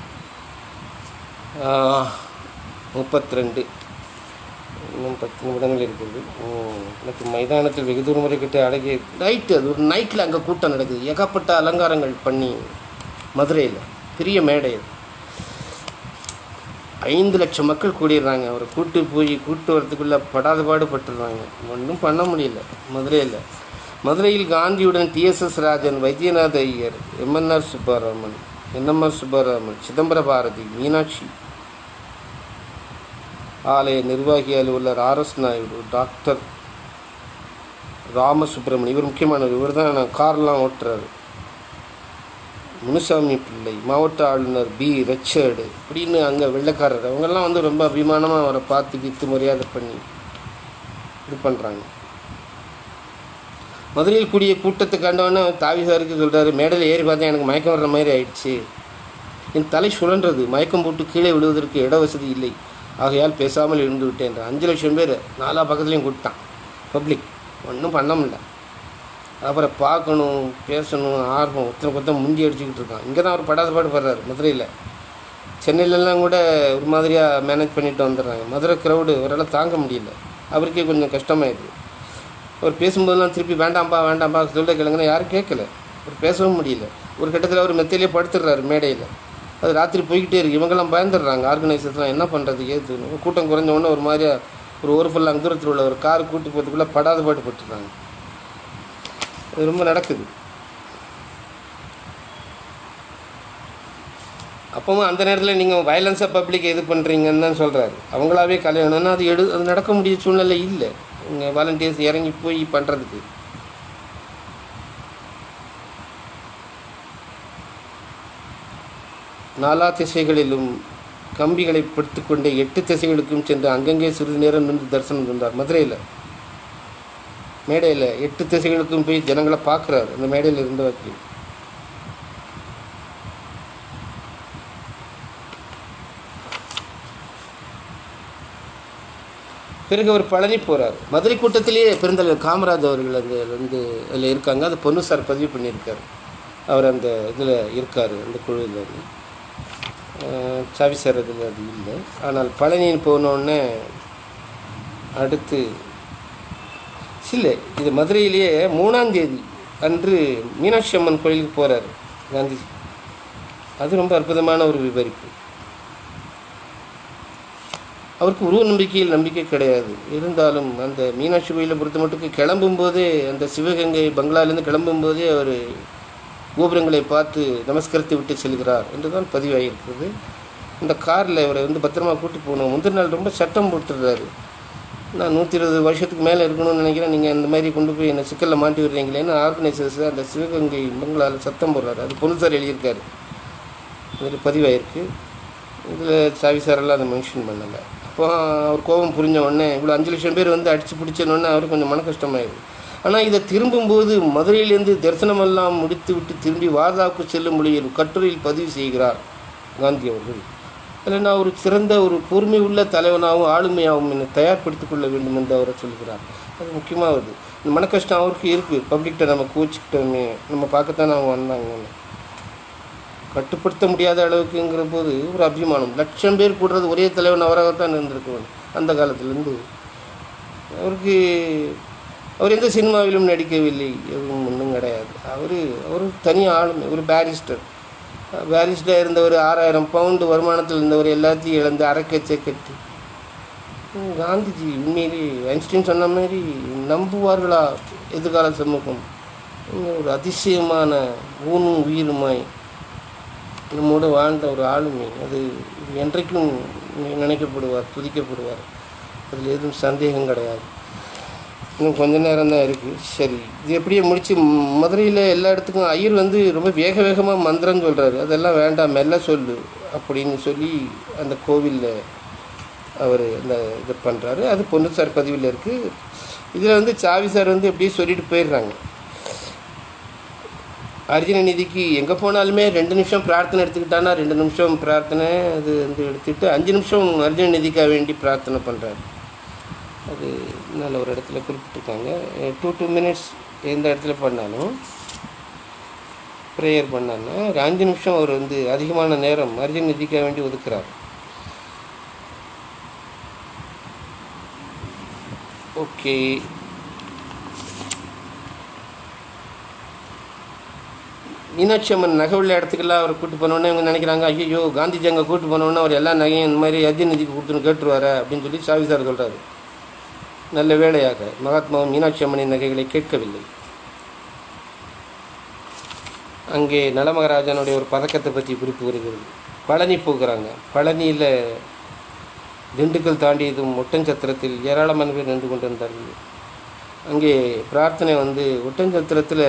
S2: முப்பத்தி ரெண்டு இன்னும் பத்து நிமிடங்கள் இருக்குது ம், எனக்கு மைதானத்தில் வெகு தூரம் வரை கிட்ட அடங்கி நைட்டு அது ஒரு நைட்டில் அங்கே கூட்டம் நடக்குது ஏகப்பட்ட அலங்காரங்கள் பண்ணி மதுரையில் பெரிய மேடை அது ஐந்து லட்சம் மக்கள் கூடிடுறாங்க அவரை கூட்டு போய் கூட்டு வரத்துக்குள்ளே படாத பாடு பட்டுடுறாங்க ஒன்றும் பண்ண முடியல மதுரையில் மதுரையில் காந்தியுடன் TSS Rajan Vaidyanatha Iyer MNR Subbaraman NMR Subbaraman Chidambara Bharathi Meenakshi ஆலய நிர்வாகி அலுவலர் ஆர்எஸ் நாயுடு டாக்டர் ராமசுப்ரமணியம் இவர் முக்கியமானவர் இவர் தான் கார்லாம் ஓட்டுறாரு முனுசாமி பிள்ளை மாவட்ட ஆளுநர் பி ரிச்சர்டு இப்படின்னு அங்கே வெள்ளைக்காரர் அவங்கெல்லாம் வந்து ரொம்ப அபிமானமாக அவரை பார்த்து கித்து மரியாதை பண்ணி இது பண்ணுறாங்க மதுரையில் கூடிய கூட்டத்தை கண்டவொடனே தாவிசாருக்கு சொல்கிறாரு மேடையில் ஏறி பார்த்தா எனக்கு மயக்கம் வர்ற மாதிரி ஆயிடுச்சு என் தலை சுழன்றது மயக்கம் போட்டு கீழே விழுவதற்கு இட வசதி இல்லை ஆகையால் பேசாமல் இருந்து விட்டேன் அஞ்சு லட்சம் பேர் நாலா பக்கத்துலேயும் கூப்பிட்டான் பப்ளிக் ஒன்றும் பண்ண முடியல அப்புறம் பார்க்கணும் பேசணும் ஆர்வம் ஒத்தனை கொத்தம் முந்தி அடிச்சுக்கிட்டு இருக்கான் இங்கே தான் அவர் படாத பாடு படுறாரு மதுரையில் சென்னையிலலாம் கூட ஒரு மாதிரியாக மேனேஜ் பண்ணிட்டு வந்துடுறாங்க மதுரை க்ரௌடு அவரால் தாங்க முடியல அவருக்கே கொஞ்சம் கஷ்டமாயிடுது அவர் பேசும்போதெல்லாம் திருப்பி வேண்டாம்ப்பா வேண்டாம்ப்பா சொல்ல கேளுங்கன்னா யாரும் கேட்கல அவர் பேசவும் முடியல ஒரு கட்டத்தில் அவர் மெத்தையிலே படுத்துடுறாரு மேடையில் அது ராத்திரி போய்கிட்டே இருக்கு இவங்கெல்லாம் பயந்துடுறாங்க ஆர்கனைசர்ஸ்லாம் என்ன பண்ணுறது ஏதுன்னு கூட்டம் குறைஞ்ச உடனே ஒரு மாதிரியா ஒரு ஒரு ஃபுல்லாக தூரத்தில் உள்ள ஒரு கார் கூட்டி போகிறதுக்குள்ளே படாத பாடு பட்டுறாங்க அது ரொம்ப நடக்குது அப்பவும் அந்த நேரத்தில் நீங்கள் வயலன்ஸாக பப்ளிக் இது பண்ணுறீங்கன்னு தான் சொல்கிறாரு அவங்களாவே கல்யாணம்னா அது எடு அது நடக்க முடிய சூழ்நிலை இல்லை இங்கே வாலண்டியர்ஸ் இறங்கி போய் பண்ணுறதுக்கு நாலா திசைகளிலும் கம்பிகளை படுத்துக்கொண்டே எட்டு திசைகளுக்கும் சென்று அங்கங்கே சிறிது நேரம் நின்று தரிசனம் தந்தார் மதுரையில் மேடையில் எட்டு திசைகளுக்கும் போய் ஜனங்களை பார்க்குறாரு அந்த மேடையில் இருந்த வக்கீல் பிறகு அவர் பழனி போகிறார் மதுரை கூட்டத்திலேயே பெருந்தலைவர் காமராஜ் அவர்கள் அந்த வந்து அதில் இருக்காங்க அது பொன்னு சார் பதிவு பண்ணியிருக்காரு அவர் அந்த இதில் இருக்கார் அந்த குழுவில் சாவி சார் இதில் அது இல்லை ஆனால் பழனின்னு போனோடனே அடுத்து இல்லை இது மதுரையிலேயே மூணாம் தேதி அன்று மீனாட்சி அம்மன் கோயிலுக்கு போகிறார் காந்திஜி அது ரொம்ப அற்புதமான ஒரு விவரிப்பு அவருக்கு உருவ நம்பிக்கையில் நம்பிக்கை கிடையாது இருந்தாலும் அந்த மீனாட்சி கோயிலை பொறுத்த மட்டும் கிளம்பும் போதே அந்த சிவகங்கை பங்களாலேருந்து கிளம்பும் போதே அவர் கோபுரங்களை பார்த்து நமஸ்கரித்து விட்டு செல்கிறார் என்று தான் பதிவாகியிருக்கிறது இந்த காரில் இவரை வந்து பத்திரமா கூட்டி போகணும் முந்தின நாள் ரொம்ப சட்டம் போட்டுடுறாரு நான் நூற்றி இருபது வருஷத்துக்கு மேலே இருக்கணும்னு நினைக்கிறேன் நீங்கள் இந்த மாதிரி கொண்டு போய் என்னை சிக்கலில் மாட்டி விடுறீங்களேன்னு ஆர்கனைசர்ஸ் அந்த சிவகங்கை பங்களாவில் சத்தம் போடுறாரு அது பொன்னுசார் எழுதியிருக்காரு இதில் பதிவாயிருக்கு இதில் சாவி சாரெல்லாம் அதை மென்ஷன் பண்ணலை அப்போ அவர் கோபம் புரிஞ்ச உடனே இவ்வளோ அஞ்சு லட்சம் பேர் வந்து அடித்து பிடிச்சோன்னே அவருக்கு கொஞ்சம் மன கஷ்டமாயிடுது ஆனால் இதை திரும்பும்போது மதுரையிலேருந்து தரிசனமெல்லாம் முடித்து விட்டு திரும்பி வாதாவுக்கு செல்லும் மொழியில் கட்டுரையில் பதிவு செய்கிறார் காந்தி அவர்கள் அதில் நான் ஒரு சிறந்த ஒரு பொறுமை உள்ள தலைவனாகவும் ஆளுமையாகவும் என்னை தயார்படுத்திக் கொள்ள வேண்டும் என்று அவரை சொல்கிறார் அது முக்கியமாக வருது இந்த மன கஷ்டம் அவருக்கு இருக்குது பப்ளிக்கிட்ட நம்ம கோச்சிக்கிட்டோமே நம்ம பார்க்கத்தானே அவங்க வந்தாங்கன்னு கட்டுப்படுத்த முடியாத அளவுக்குங்கிற போது ஒரு அபிமானம் லட்சம் பேர் கூடுறது ஒரே தலைவன் அவராகத்தான் இருந்திருக்கணும் அந்த காலத்திலேருந்து அவருக்கு அவர் எந்த சினிமாவிலும் நடிக்கவில்லை எதுவும் ஒன்றும் கிடையாது அவர் அவர் தனி ஆளுமை ஒரு பேரிஸ்டர் பேரிஸ்டர் இருந்தவர் ஆறாயிரம் பவுண்டு வருமானத்தில் இருந்தவர் எல்லாத்தையும் இழந்து அரைக்கச்சை கட்டி ம், காந்திஜி உண்மையிலே ஐன்ஸ்டீன் சொன்ன மாதிரி நம்புவார்களா எதிர்கால சமூகம் இங்க ஒரு அதிசயமான ஊனும் உயிருமாய் நம்மோடு வாழ்ந்த ஒரு ஆளுமை அது என்றைக்கும் நினைக்கப்படுவார் துதிக்கப்படுவார் அதில் எதுவும் சந்தேகம் கிடையாது இன்னும் கொஞ்ச நேரம் தான் இருக்குது சரி இது எப்படியே முடித்து மதுரையில் எல்லா இடத்துக்கும் ஐயர் வந்து ரொம்ப வேக வேகமாக மந்திரம் சொல்கிறாரு அதெல்லாம் வேண்டாம் மெல்ல சொல்லு அப்படின்னு சொல்லி அந்த கோவிலில் அவர் அந்த இது பண்ணுறாரு அது பொண்ணு சார் பதிவில் இருக்குது இதில் வந்து சாவி சார் வந்து எப்படியே சொல்லிட்டு போயிடுறாங்க அர்ஜுன நிதிக்கு எங்கே போனாலுமே ரெண்டு நிமிஷம் பிரார்த்தனை எடுத்துக்கிட்டானா ரெண்டு நிமிஷம் பிரார்த்தனை அது வந்து எடுத்துக்கிட்டு அஞ்சு நிமிஷம் அர்ஜுன நிதிக்காக வேண்டி பிரார்த்தனை பண்ணுறாரு அது நல்ல ஒரு இடத்துல குறிப்பிட்டிருக்காங்க டூ டூ மினிட்ஸ் எந்த இடத்துல பண்ணாலும் ப்ரேயர் பண்ணான்னா ஒரு அஞ்சு நிமிஷம் அவர் வந்து அதிகமான நேரம் அர்ஜுன் நிதிக்காக வேண்டி ஒதுக்குறார் ஓகே மீனாட்சி அம்மன் நகை உள்ள இடத்துக்கெல்லாம் அவர் கூட்டு போனோடனே இவங்க நினைக்கிறாங்க ஐயோ காந்திஜி அங்கே கூட்டு போனோடனே அவர் எல்லா நகையும் இந்த மாதிரி அர்ஜுன் நிதிக்கு கொடுத்துன்னு கேட்டுருவாரு அப்படின்னு சொல்லி சாவி சார் சொல்கிறாரு நல்ல வேளையாக மகாத்மாவும் மீனாட்சி அம்மனின் நகைகளை கேட்கவில்லை அங்கே நலமகராஜனுடைய ஒரு பதக்கத்தை பற்றி குறிப்பு வருகிறது பழனி போகிறாங்க பழனியில் திண்டுக்கல் தாண்டியதும் ஒட்டஞ்சத்திரத்தில் ஏராளமான பேர் நின்று கொண்டிருந்தார்கள் அங்கே பிரார்த்தனை வந்து ஒட்டஞ்சத்திரத்தில்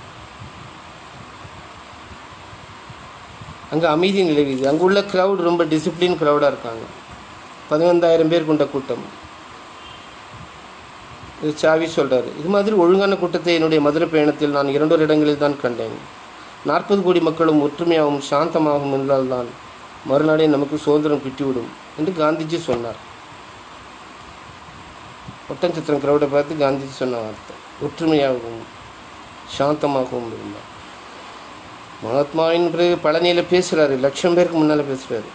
S2: அங்கே அமைதி நிலவிது அங்கே உள்ள க்ரௌட் ரொம்ப டிசிப்ளின் க்ரௌடாக இருக்காங்க பதினைந்தாயிரம் பேர் கொண்ட கூட்டம் இது சாவி சொல்கிறாரு இது மாதிரி ஒழுங்கான கூட்டத்தை என்னுடைய மதுரை பயணத்தில் நான் இரண்டொரு இடங்களில் தான் கண்டேன் நாற்பது கோடி மக்களும் ஒற்றுமையாகவும் சாந்தமாகவும் இருந்தால்தான் மறுநாளே நமக்கு சுதந்திரம் கிட்டிவிடும் என்று காந்திஜி சொன்னார் ஒட்டஞ்சத்திரம் கிரௌடை பார்த்து காந்திஜி சொன்ன வார்த்தை ஒற்றுமையாகவும் சாந்தமாகவும் இருந்தார் மகாத்மாவின் பிறகு பழனியில் பேசுகிறாரு லட்சம் பேருக்கு முன்னால் பேசுகிறாரு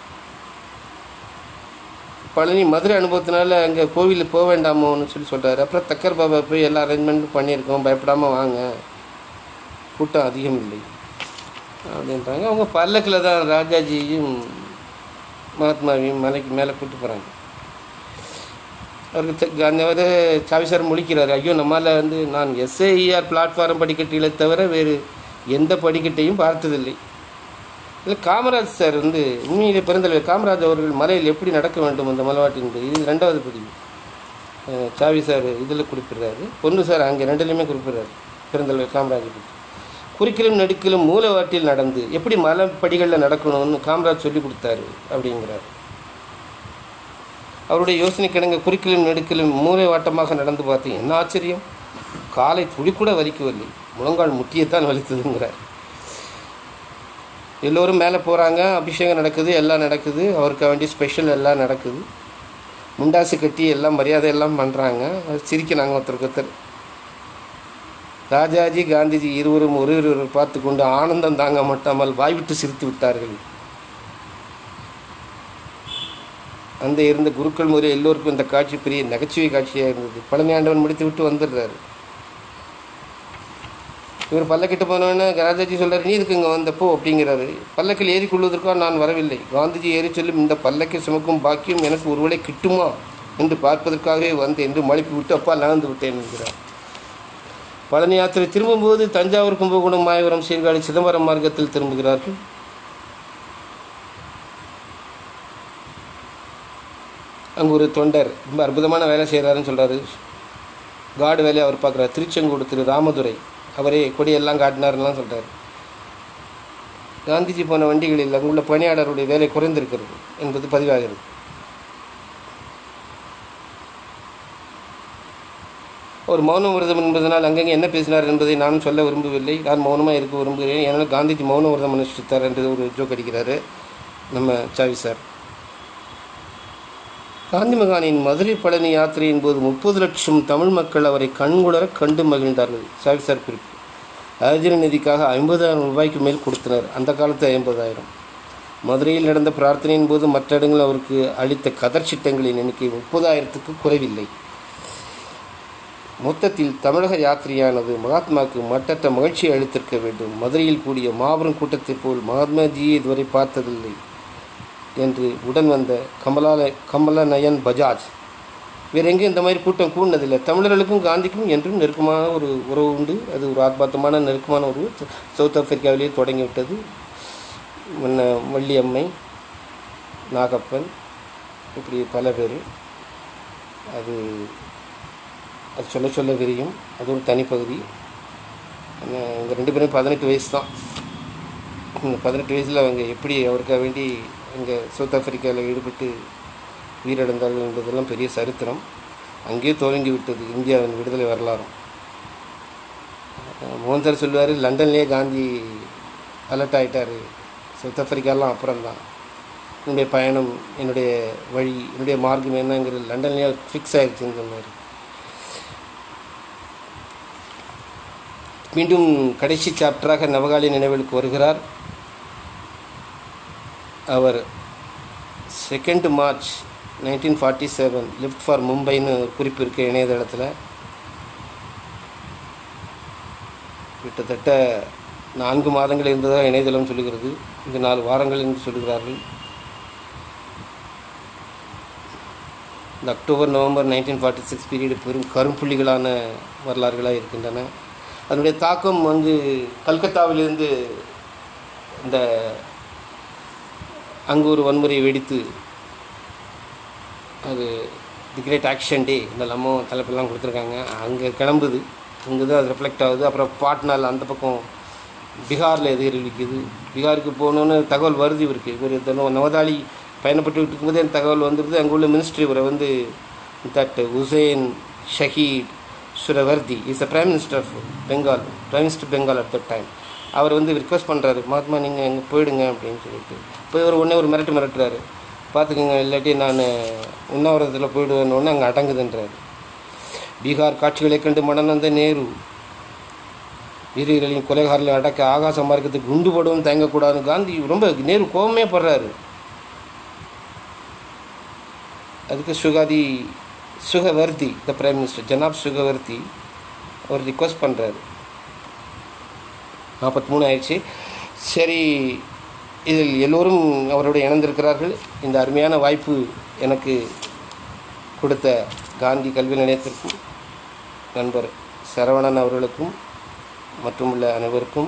S2: பழனி மதுரை அனுபவத்தினால அங்கே கோவிலுக்கு போக வேண்டாமோன்னு சொல்லி சொல்கிறாரு அப்புறம் தக்கர் பாபா போய் எல்லா அரேஞ்ச்மெண்ட்டும் பண்ணியிருக்கோம் பயப்படாமல் வாங்க கூட்டம் அதிகம் இல்லை அப்படின்றாங்க அவங்க பல்லக்கில் தான் ராஜாஜியும் மகாத்மாவையும் மலைக்கு மேலே கூட்டு போகிறாங்க அவருக்கு தெ- அந்த வந்து சாவி சார் முழிக்கிறார் ஐயோ நம்மால் வந்து நான் எஸ்ஐஆர் பிளாட்ஃபார்ம் படிக்கட்டிலே தவிர வேறு எந்த படிக்கட்டையும் பார்த்ததில்லை இல்லை காமராஜ் சார் வந்து உண்மையிலே பிறந்தலைவர் காமராஜ் அவர்கள் மலையில் எப்படி நடக்க வேண்டும் அந்த மலைவாட்டின் என்பது இது ரெண்டாவது பதிவு அஹ் சாவி சார் இதில் குறிப்பிடுறாரு பொண்ணு சார் அங்கே ரெண்டுலேயுமே குறிப்பிடுறாரு பிறந்தலைவர் காமராஜ் பற்றி குறுக்கிலும் நெடுக்கிலும் மூலவாட்டில் நடந்து எப்படி மலை படிகளில் நடக்கணும்னு காமராஜ் சொல்லி கொடுத்தாரு அப்படிங்கிறார் அவருடைய யோசனை கிடங்க குறுக்கிலும் நெடுக்கிலும் மூளை வாட்டமாக நடந்து பார்த்தேன் என்ன ஆச்சரியம் காலை துளி கூட வலிக்கவில்லை முழங்கால் முட்டியத்தான் வலித்ததுங்கிறார் எல்லோரும் மேலே போகிறாங்க அபிஷேகம் நடக்குது எல்லாம் நடக்குது அவருக்கு வேண்டிய ஸ்பெஷல் எல்லாம் நடக்குது முண்டாசு கட்டி எல்லாம் மரியாதை எல்லாம் பண்ணுறாங்க சிரிக்கிறாங்க ஒருத்தருக்கு ஒருத்தர் ராஜாஜி காந்திஜி இருவரும் ஒரு ஒருவர் பார்த்து கொண்டு ஆனந்தம் தாங்க மாட்டாமல் வாய்விட்டு சிரித்து விட்டார்கள் அந்த இருந்த குருக்கள் முறை எல்லோருக்கும் இந்த காட்சி பெரிய நகைச்சுவை காட்சியாக இருந்தது பழனியாண்டவன் முடித்து விட்டு வந்துடுறாரு இவர் பல்லக்கிட்ட போனோடனே ராஜாஜி சொல்றாரு நீ இதுக்கு இங்கே வந்தப்போ அப்படிங்கிறாரு பல்லக்கில் ஏறி கொள்வதற்கோ நான் வரவில்லை காந்திஜி ஏறி சொல்லும் இந்த பல்லக்கை சுமக்கும் பாக்கியம் எனக்கு ஒருவேளை கிட்டுமா என்று பார்ப்பதற்காகவே வந்தேன் என்று மழுப்பி விட்டு அப்பா நகர்ந்து விட்டேன் என்கிறார் பழனி யாத்திரை திரும்பும்போது தஞ்சாவூர் கும்பகோணம் மாயவரம் சீர்காழி சிதம்பரம் மார்க்கத்தில் திரும்புகிறார்கள் அங்கே ஒரு தொண்டர் ரொம்ப அற்புதமான வேலை செய்கிறாருன்னு சொல்கிறாரு காடு வேலையை அவர் பார்க்குறாரு திருச்செங்கோடு திரு ராமதுரை அவரே கொடியெல்லாம் காட்டினாருலாம் சொல்கிறார் காந்திஜி போன வண்டிகளில் அங்குள்ள பணியாளருடைய வேலை குறைந்திருக்கிறது என்பது பதிவாகிறது ஒரு மௌன விரதம் என்பதனால் அங்கங்கே என்ன பேசினார் என்பதை நான் சொல்ல விரும்பவில்லை நான் மௌனமாக இருக்க விரும்புகிறேன் ஏன்னால் காந்திஜி மௌன விரதம் அனுஷ்டித்தார் என்று ஒரு ஜோக் அடிக்கிறாரு நம்ம சாவி சார் காந்தி மகானின் மதுரை பழனி யாத்திரையின் போது முப்பது லட்சம் தமிழ் மக்கள் அவரை கண்குளர கண்டு மகிழ்ந்தார்கள் சாவி சார் குறிப்பு அர்ஜுன நிதிக்காக ஐம்பதாயிரம் ரூபாய்க்கு மேல் கொடுத்தனர் அந்த காலத்து ஐம்பதாயிரம் மதுரையில் நடந்த பிரார்த்தனையின் போது மற்ற இடங்கள் அவருக்கு அளித்த கதர் சிட்டங்களின் எண்ணிக்கை முப்பதாயிரத்துக்கு குறைவில்லை மொத்தத்தில் தமிழக யாத்திரையானது மகாத்மாவுக்கு மட்டற்ற மகிழ்ச்சியை அளித்திருக்க வேண்டும் மதுரையில் கூடிய மாபெரும் கூட்டத்தைப் போல் மகாத்மாஜியை இதுவரை பார்த்ததில்லை என்று உடன் வந்த கமலால கமலநயன் பஜாஜ் வேறு எங்கேயும் இந்த மாதிரி கூட்டம் கூடினதில்லை தமிழர்களுக்கும் காந்திக்கும் என்றும் நெருக்கமான ஒரு உறவு உண்டு அது ஒரு ஆத்மார்த்தமான நெருக்கமான உறவு ச- சவுத் ஆப்பிரிக்காவிலேயே தொடங்கிவிட்டது முன்ன வள்ளியம்மை நாகப்பன் இப்படி பல பேர் அது அது சொல்ல சொல்ல விரியும் அது ஒரு தனிப்பகுதி ஆனால் இவங்க ரெண்டு பேரும் பதினெட்டு வயசு தான் இந்த பதினெட்டு வயசில் அவங்க எப்படி அவருக்காக வேண்டி அங்கே சவுத் ஆப்பிரிக்காவில் ஈடுபட்டு உயிரிழந்தார்கள் என்பதெல்லாம் பெரிய சரித்திரம் அங்கேயே துவங்கி விட்டது இந்தியாவின் விடுதலை வரலாறும் அஹ் மோகன் சார் சொல்லுவார் லண்டன்லேயே காந்தி அலர்ட் ஆகிட்டார் சவுத் ஆப்பிரிக்காலாம் அப்புறம்தான் என்னுடைய பயணம் என்னுடைய வழி என்னுடைய மார்க்கம் என்னங்கிறது லண்டன்லேயே ஃபிக்ஸ் ஆயிடுச்சுன்னு சொன்னார் மீண்டும் கடைசி சாப்டராக நவகாலி நினைவுகளுக்கு வருகிறார் அவர் second March nineteen forty seven left for மும்பைன்னு ஒரு குறிப்பு இருக்குது இணையதளத்தில் கிட்டத்தட்ட நான்கு மாதங்கள் இருந்ததாக இணையதளம் சொல்லுகிறது இங்கு நாலு வாரங்கள் என்று சொல்லுகிறார்கள் இந்த October November nineteen forty six period பெரும் கரும்புள்ளிகளான வரலாறுகளாக இருக்கின்றன அதனுடைய தாக்கம் வந்து கல்கத்தாவிலிருந்து இந்த அங்கு ஒரு வன்முறை வெடித்து அது தி கிரேட் ஆக்ஷன் டே இந்த லம்மோ தலைப்பெல்லாம் கொடுத்துருக்காங்க அங்கே கிளம்புது இங்கே தான் அது ரிஃப்ளெக்ட் ஆகுது அப்புறம் பாட்னால அந்த பக்கம் பீகாரில் எதிரொலிக்குது பீகாருக்கு போகணுன்னு தகவல் வருது இவருக்கு இவர் தினம் நவதாளி பயணப்பட்டு இருக்கும்போதே அந்த தகவல் வந்துடுது அங்கே உள்ள மினிஸ்ட்ரி இவரை வந்து that Husain Shaheed Suhrawardy is a prime minister of Bengal prime minister Bengal at that time அவர் வந்து ரிக்வஸ்ட் பண்ணுறாரு மகாத்மா நீங்கள் அங்கே போயிடுங்க அப்படின்னு சொல்லிட்டு போய் ஒரு உடனே ஒரு மிரட்டு மிரட்டுறாரு பார்த்துக்கோங்க இல்லாட்டி நான் உண்ணாவிரதத்தில் போயிடுவேன்னு உடனே அங்கே அடங்குதுன்றாரு பீகார் காட்சிகளை கண்டு மனநந்த நேரு வீரர்களின் கொலைகாரர்களை அடக்க ஆகாச மார்க்கத்துக்கு குண்டு போடவும் தயங்கக்கூடாதுன்னு காந்தி ரொம்ப நேரு கோபமே படுறாரு அதுக்கு சுகாதி Suhrawardy the prime minister Janab Suhrawardy அவர் ரிக்வஸ்ட் பண்ணுறாரு நாற்பத்தி மூணு ஆயிடுச்சு சரி இதில் எல்லோரும் அவரோடு இணைந்திருக்கிறார்கள் இந்த அருமையான வாய்ப்பு எனக்கு கொடுத்த காந்தி கல்வி நிலையத்திற்கும் நண்பர் சரவணன் அவர்களுக்கும் மற்றும் உள்ள அனைவருக்கும்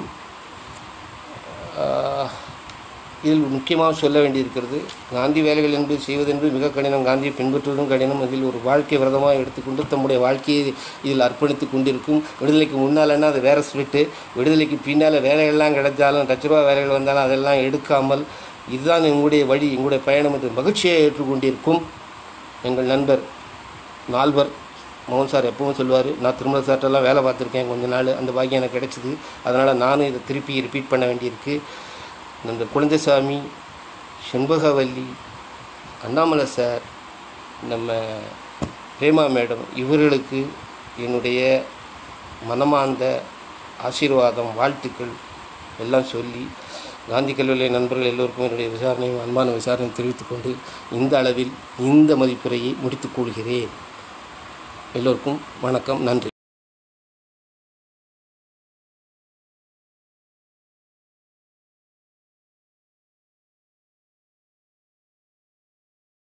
S2: ஆஹ், இதில் முக்கியமாக சொல்ல வேண்டியிருக்கிறது காந்தி வேலைகள் என்பது செய்வதென்பது மிக கடினம் காந்தியை பின்பற்றுவதும் கடினம் அதில் ஒரு வாழ்க்கை விரதமாக எடுத்துக்கொண்டு தம்முடைய வாழ்க்கையை இதில் அர்ப்பணித்து கொண்டிருக்கும் விடுதலைக்கு முன்னாலன்னா அது வேறு ஸ்பிரிட்டு விடுதலைக்கு பின்னால் வேலைகள்லாம் கிடைச்சாலும் லட்ச ரூபா வேலைகள் வந்தாலும் அதெல்லாம் எடுக்காமல் இதுதான் எங்களுடைய வழி எங்களுடைய பயணம் என்று மகிழ்ச்சியை ஏற்றுக்கொண்டிருக்கும் எங்கள் நண்பர் நால்வர் மோகன் சார் எப்பவும் சொல்லுவார் நான் திருமல சார்ட்டெல்லாம் வேலை பார்த்துருக்கேன் கொஞ்ச நாள் அந்த பாக்கியம் எனக்கு கிடைச்சிது அதனால் நானும் இதை திருப்பி ரிப்பீட் பண்ண வேண்டியிருக்கு நண்பர் குழந்தைசாமி செண்பகவல்லி அண்ணாமலை சார் நம்ம பிரேமா மேடம் இவர்களுக்கு என்னுடைய மனமார்ந்த ஆசீர்வாதம் வாழ்த்துக்கள் எல்லாம் சொல்லி காந்தி கல்லூரி நண்பர்கள் எல்லோருக்கும் என்னுடைய விசாரணையும் அன்பான விசாரணையும் தெரிவித்துக்கொண்டு இந்த அளவில் இந்த மதிப்புரையை முடித்துக் கொள்கிறேன் எல்லோருக்கும் வணக்கம் நன்றி